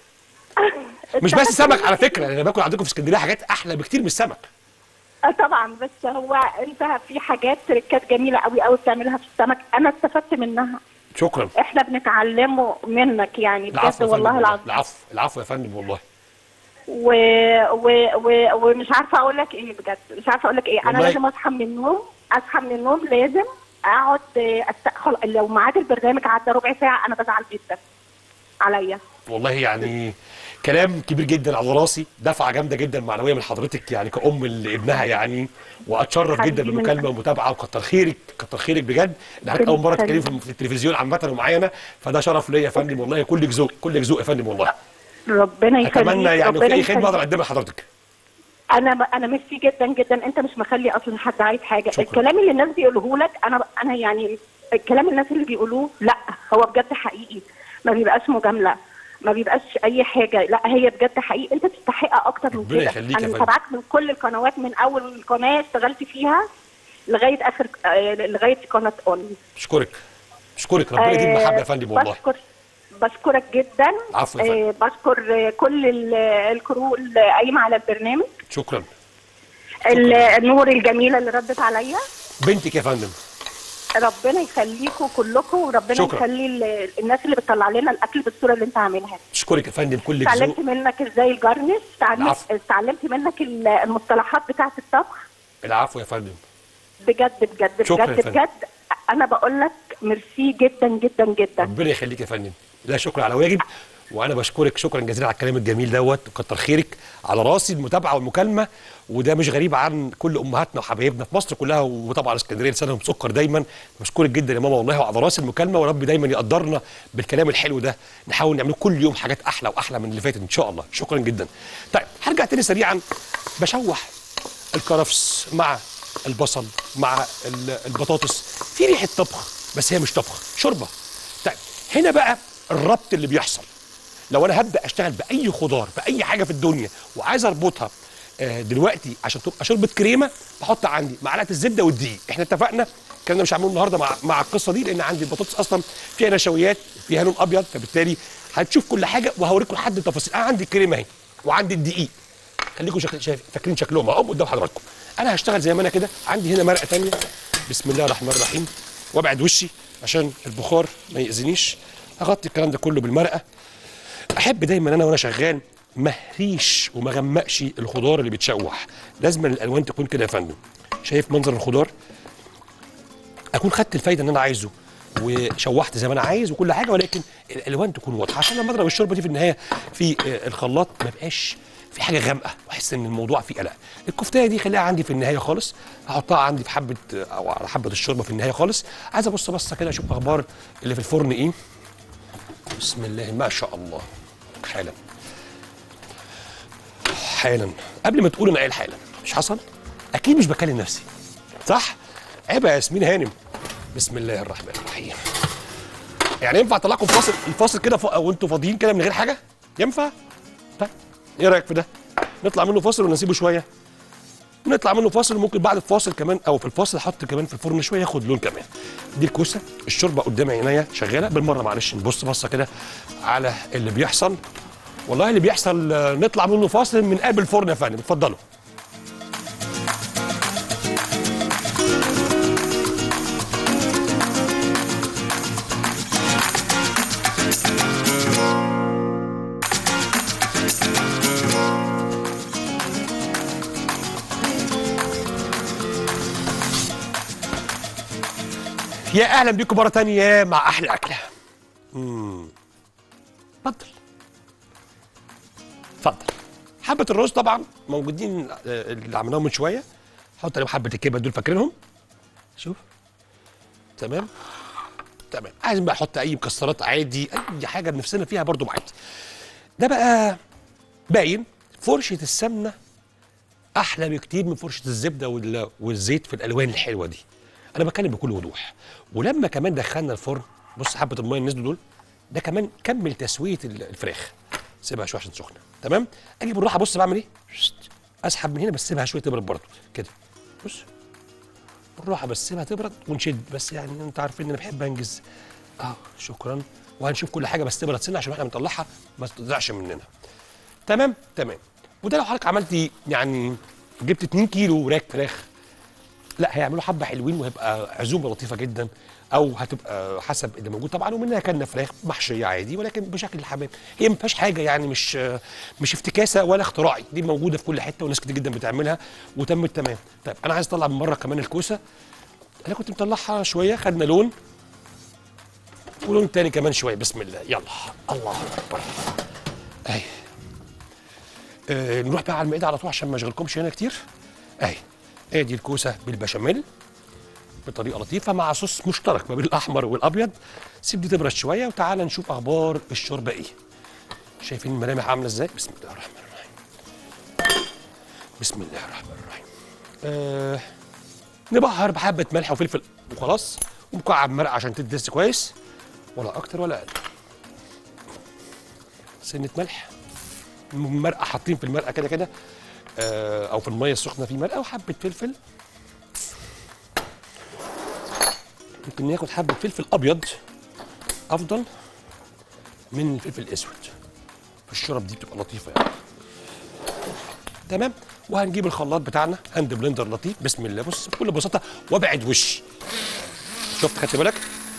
مش بس سمك على فكره انا باكل عندكم في اسكندريه حاجات احلى بكتير من السمك آه طبعا بس هو انت في حاجات تركات جميله قوي قوي بتعملها في السمك انا استفدت منها شكرا احنا بنتعلمه منك يعني العفو بجد يا فندم والله العظيم العفو العفو يا فندم والله و... و... و... ومش عارفه اقول لك ايه بجد مش عارفه اقول لك ايه انا والله. لازم اصحى من النوم اصحى من النوم لازم اقعد استخل... لو ميعاد البرنامج عدى ربع ساعه انا بزعل جدا عليا والله يعني كلام كبير جدا على راسي دفعه جامده جدا معنويه من حضرتك يعني كأم لابنها يعني واتشرف جدا حبيبي بالمكالمه والمتابعه وكتر خيرك كتر خيرك بجد ده حضرتك اول مره تتكلمي في في التلفزيون عامه ومعانا فده شرف ليا يا فندم والله كلك ذوق كلك ذوق يا فندم والله ربنا يخليك اتمنى يعني ربنا في اي خدمه يخليك. اقدر اقدمها لحضرتك انا انا ميرسي جدا جدا انت مش مخلي اصلا حد عايز حاجه شكرا. الكلام اللي الناس بيقولوه لك انا انا يعني الكلام الناس اللي بيقولوه لا هو بجد حقيقي ما بيبقاش مجامله ما بيبقاش اي حاجه لا هي بجد حقيقي انت تستحق اكتر من ربنا كده يخليك يا انا فندم. متابعاك من كل القنوات من اول قناه اشتغلت فيها لغايه اخر آه، لغايه قناه اون اشكرك اشكرك ربنا يديم آه، محبه يا فندم والله بشكر بشكرك جدا عفو يا فندم. آه، بشكر آه، كل ال- الكرو اللي قايمه على البرنامج شكرا ال- النور الجميله اللي ردت عليا بنتك يا فندم ربنا يخليكم كلكم وربنا شكرا. يخلي ال- الناس اللي بتطلع لنا الاكل بالصوره اللي انت عاملها دي. اشكرك يا فندم كلك ذوق اتعلمت منك ازاي الجرنش اتعلمت العفو. اتعلمت منك ال- المصطلحات بتاعه الطبخ العفو يا فندم بجد بجد شكرا يا بجد فندم. بجد انا بقول لك ميرسي جدا جدا جدا ربنا يخليك يا فندم لا شكر على واجب وانا بشكرك شكرا جزيلا على الكلام الجميل دوت وكتر خيرك على راسي المتابعه والمكالمه وده مش غريب عن كل امهاتنا وحبايبنا في مصر كلها وطبعا اسكندريه لسانهم سكر دايما بشكرك جدا يا ماما والله وعلى راسي المكالمه ورب دايما يقدرنا بالكلام الحلو ده نحاول نعمل كل يوم حاجات احلى واحلى من اللي فاتت ان شاء الله شكرا جدا طيب هرجع تاني سريعا بشوح الكرفس مع البصل مع ال- البطاطس في ريحه طبخ بس هي مش طبخ شوربه طيب هنا بقى الربط اللي بيحصل لو انا هبدا اشتغل باي خضار باي حاجه في الدنيا وعايز اربطها آه، دلوقتي عشان تبقى شوربه كريمه بحط عندي معلقه الزبده والدقيق احنا اتفقنا الكلام ده مش هعمله النهارده مع مع القصه دي لان عندي البطاطس اصلا فيها نشويات فيها لون ابيض فبالتالي هتشوف كل حاجه وهوريكم لحد التفاصيل انا عندي الكريمه اهي وعندي الدقيق خليكم شكل شايف فاكرين شكلهم اهو قدام حضراتكم انا هشتغل زي ما انا كده عندي هنا مرقه تانية بسم الله الرحمن الرحيم وابعد وشي عشان البخار ما ياذينيش هغطي الكلام ده كله بالمرقه احب دايما انا وانا شغال ما اهريش وما غمقش الخضار اللي بيتشوح لازم الالوان تكون كده يا فندم شايف منظر الخضار اكون خدت الفايده اللي انا عايزه وشوحت زي ما انا عايز وكل حاجه ولكن الالوان تكون واضحه عشان لما اضرب الشوربه دي في النهايه في آه، الخلاط ما بقاش في حاجه غامقه واحس ان الموضوع فيه قلق الكفتايه دي خليها عندي في النهايه خالص هحطها عندي في حبه آه، او على حبه الشوربه في النهايه خالص عايز ابص بصه كده اشوف اخبار اللي في الفرن ايه بسم الله ما شاء الله حالا حالا قبل ما تقول انا قايل حالا مش حصل اكيد مش بكلم نفسي صح عيب يا ياسمين هانم بسم الله الرحمن الرحيم يعني ينفع اطلعكم فاصل الفاصل كده ف- وانتوا فاضيين كده من غير حاجه ينفع طيب ايه رايك في ده نطلع منه فاصل ونسيبه شويه نطلع منه فاصل وممكن بعد الفاصل كمان او في الفاصل احط كمان في الفرن شويه ياخد لون كمان دي الكوسه الشوربه قدام عينيا شغاله بالمره معلش نبص بصه كده على اللي بيحصل والله اللي بيحصل آه، نطلع منه فاصل من قلب الفرن يا فندم اتفضلوا يا اهلا بيكم مره تانية مع احلى اكله امم اتفضل اتفضل حبه الرز طبعا موجودين آه، اللي عملناهم من شويه حط عليهم حبه الكبد دول فاكرينهم شوف تمام تمام عايز بقى احط اي مكسرات عادي اي حاجه بنفسنا فيها برضو عادي ده بقى باين فرشه السمنه احلى بكتير من فرشه الزبده وال- والزيت في الالوان الحلوه دي انا بتكلم بكل وضوح ولما كمان دخلنا الفرن بص حبه الميه اللي نزلوا دول ده كمان كمل تسويه ال- الفراخ سيبها شويه عشان سخنه تمام اجي بالراحه بص بعمل ايه شت. اسحب من هنا بس سيبها شويه تبرد برضه كده بص بالراحه بس سيبها تبرد ونشد بس يعني انت عارفين ان انا بحب انجز اه شكرا وهنشوف كل حاجه بس تبرد سنه عشان احنا بنطلعها ما تضيعش مننا تمام تمام وده لو حضرتك عملتي يعني جبت 2 كيلو وراك فراخ لا هيعملوا حبه حلوين وهيبقى عزومه لطيفه جدا او هتبقى حسب اللي موجود طبعا ومنها كنا فراخ محشيه عادي ولكن بشكل الحمام هي ما فيهاش حاجه يعني مش مش افتكاسه ولا اختراعي دي موجوده في كل حته وناس كتير جدا بتعملها وتمت تمام طيب انا عايز اطلع من بره كمان الكوسه انا كنت مطلعها شويه خدنا لون ولون تاني كمان شويه بسم الله يلا الله اكبر اهي آه نروح بقى على المائده على طول عشان ما اشغلكمش هنا كتير اهي ادي الكوسه بالبشاميل بطريقه لطيفه مع صوص مشترك ما بين الاحمر والابيض سيب دي تبرد شويه وتعالى نشوف اخبار الشوربه ايه شايفين الملامح عامله ازاي بسم الله الرحمن الرحيم بسم الله الرحمن الرحيم آه نبهر بحبه ملح وفلفل وخلاص ومكعب مرقه عشان تدس كويس ولا اكتر ولا اقل سنه ملح مرقه حاطين في المرقه كده كده آه، او في الميه السخنه في مرقه وحبه فلفل ممكن ناخد حبه فلفل ابيض افضل من الفلفل الاسود الشرب دي بتبقى لطيفه يعني تمام وهنجيب الخلاط بتاعنا هاند بلندر لطيف بسم الله بص بكل بساطه وابعد وشي شفت خدت بالك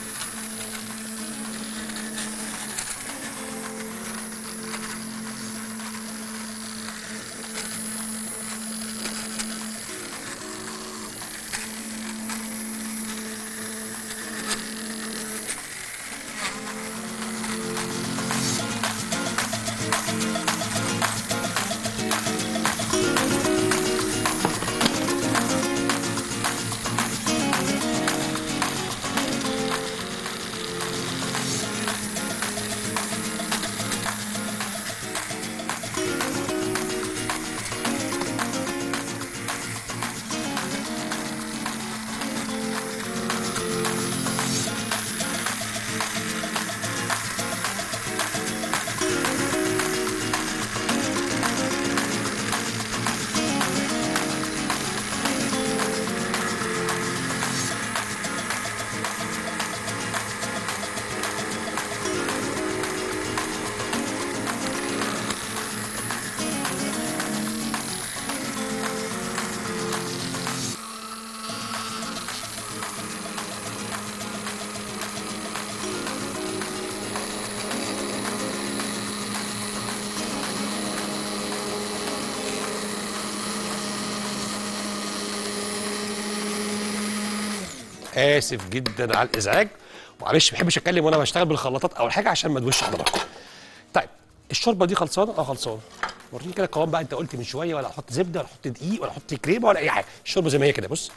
اسف جدا على الازعاج معلش ما بحبش اتكلم وانا بشتغل بالخلاطات او الحاجه عشان ما ادوش حضراتكم طيب الشوربه دي خلصانه اه خلصانه وريني كده القوام بقى انت قلت من شويه ولا احط زبده ولا احط دقيق ولا احط كريمه ولا اي حاجه الشوربه زي ما هي كده بص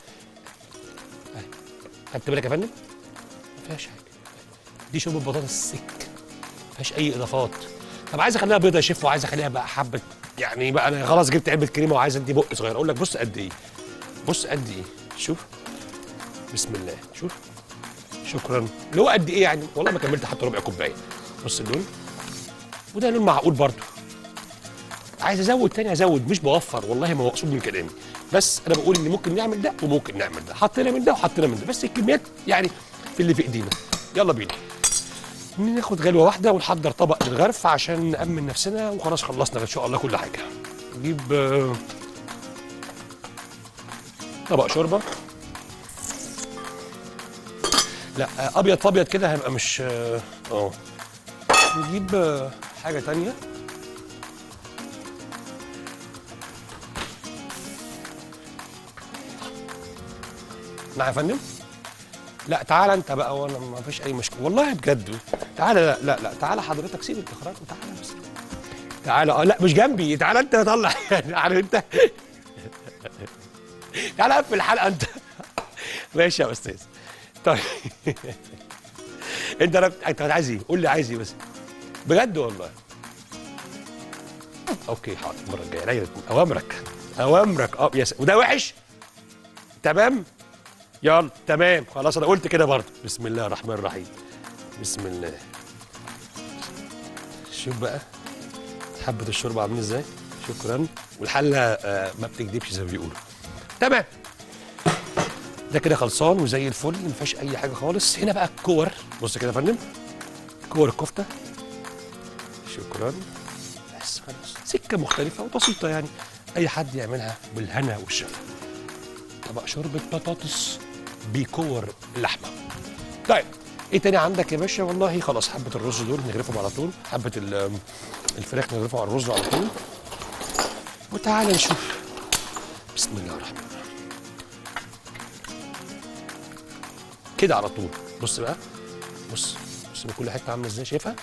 أهي. خدت بالك يا فندم ما فيهاش حاجه دي شوربه بطاطس سك ما فيهاش اي اضافات طب عايز اخليها بيضه يا شيف وعايز اخليها بقى حبه يعني بقى انا خلاص جبت علبه كريمه وعايز ادي بق صغير اقول لك بص قد ايه بص قد ايه شوف بسم الله شوف شكرا اللي هو قد ايه يعني والله ما كملت حتى ربع كوبايه بص اللون وده لون معقول برضو عايز ازود تاني ازود مش بوفر والله ما مقصود من كلامي بس انا بقول ان ممكن نعمل ده وممكن نعمل ده حطينا من ده وحطينا من ده بس الكميات يعني في اللي في ايدينا يلا بينا ناخد غلوه واحده ونحضر طبق للغرف عشان نامن نفسنا وخلاص خلصنا ان شاء الله كل حاجه نجيب آه، طبق شوربه لا آه، ابيض في ابيض كده هيبقى مش اه آه. نجيب آه، حاجه تانية نعم يا فندم لا تعالى انت بقى وانا ما فيش اي مشكله والله بجد تعالى لا لا لا تعالى حضرتك سيب الاخراج وتعالى بس تعالى اه لا مش جنبي تعالى انت طلع تعالى انت تعالى قفل الحلقه انت ماشي يا استاذ طيب انت رب... انت عايز ايه؟ قول لي عايز ايه بس بجد والله اوكي حاضر المره الجايه عينيا اوامرك اوامرك اه يا س... وده وحش تمام يلا تمام خلاص انا قلت كده برضه بسم الله الرحمن الرحيم بسم الله شوف بقى حبه الشوربه عاملين ازاي شكرا والحله آه ما بتكدبش زي ما بيقولوا تمام ده كده خلصان وزي الفل ما فيهاش اي حاجه خالص هنا بقى الكور بص كده يا فندم كور الكفته شكرا بس خلاص سكه مختلفه وبسيطه يعني اي حد يعملها بالهنا والشفا طبق شوربه بطاطس بكور اللحمه طيب ايه تاني عندك يا باشا والله خلاص حبه الرز دول نغرفهم على طول حبه ال- الفراخ نغرفهم على الرز على طول وتعالى نشوف بسم الله الرحمن الرحيم كده على طول بص بقى بص بص من كل حته عامله ازاي شايفها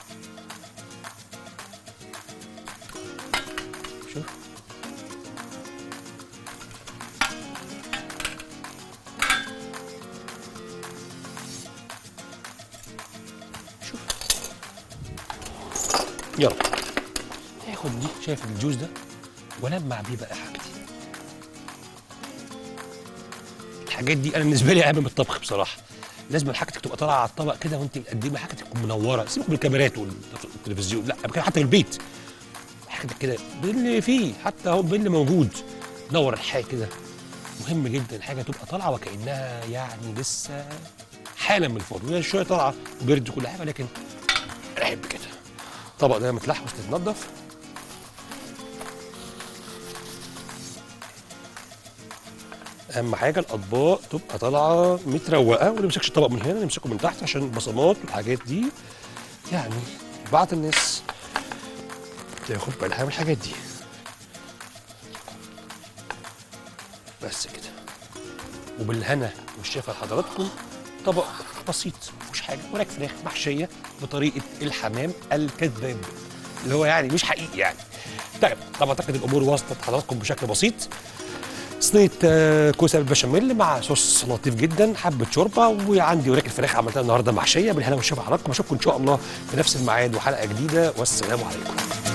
شوف شوف يلا هاخد دي شايف الجوز ده ولمع بيه بقى حاجتي الحاجات دي انا بالنسبه لي اهم من الطبخ بصراحه لازم حاجتك تبقى طالعه على الطبق كده وانت بتقدمي حاجتك تكون منوره سيبك من الكاميرات والتلفزيون لا بتكلم حتى في البيت حاجتك كده باللي فيه حتى هو باللي موجود نور الحاجه كده مهم جدا الحاجه تبقى طالعه وكانها يعني لسه حالا من الفرن هي شويه طالعه وبرد كل حاجه لكن انا احب كده الطبق ده متلحوس تتنضف اهم حاجه الاطباق تبقى طالعه متروقه وما نمسكش الطبق من هنا نمسكه من تحت عشان البصمات والحاجات دي يعني بعض الناس تاخد بالها من الحاجات دي بس كده وبالهنا والشفا لحضراتكم طبق بسيط مفيهوش حاجه وراك فراخ محشيه بطريقه الحمام الكذاب اللي هو يعني مش حقيقي يعني طيب طبعا اعتقد الامور وصلت حضراتكم بشكل بسيط صينيه آه، كوسه بالبشاميل مع صوص لطيف جدا حبه شوربه وعندي وراك الفراخ عملتها النهارده محشيه بالهنا والشفا حضراتكم اشوفكم ان شاء الله في نفس الميعاد وحلقه جديده والسلام عليكم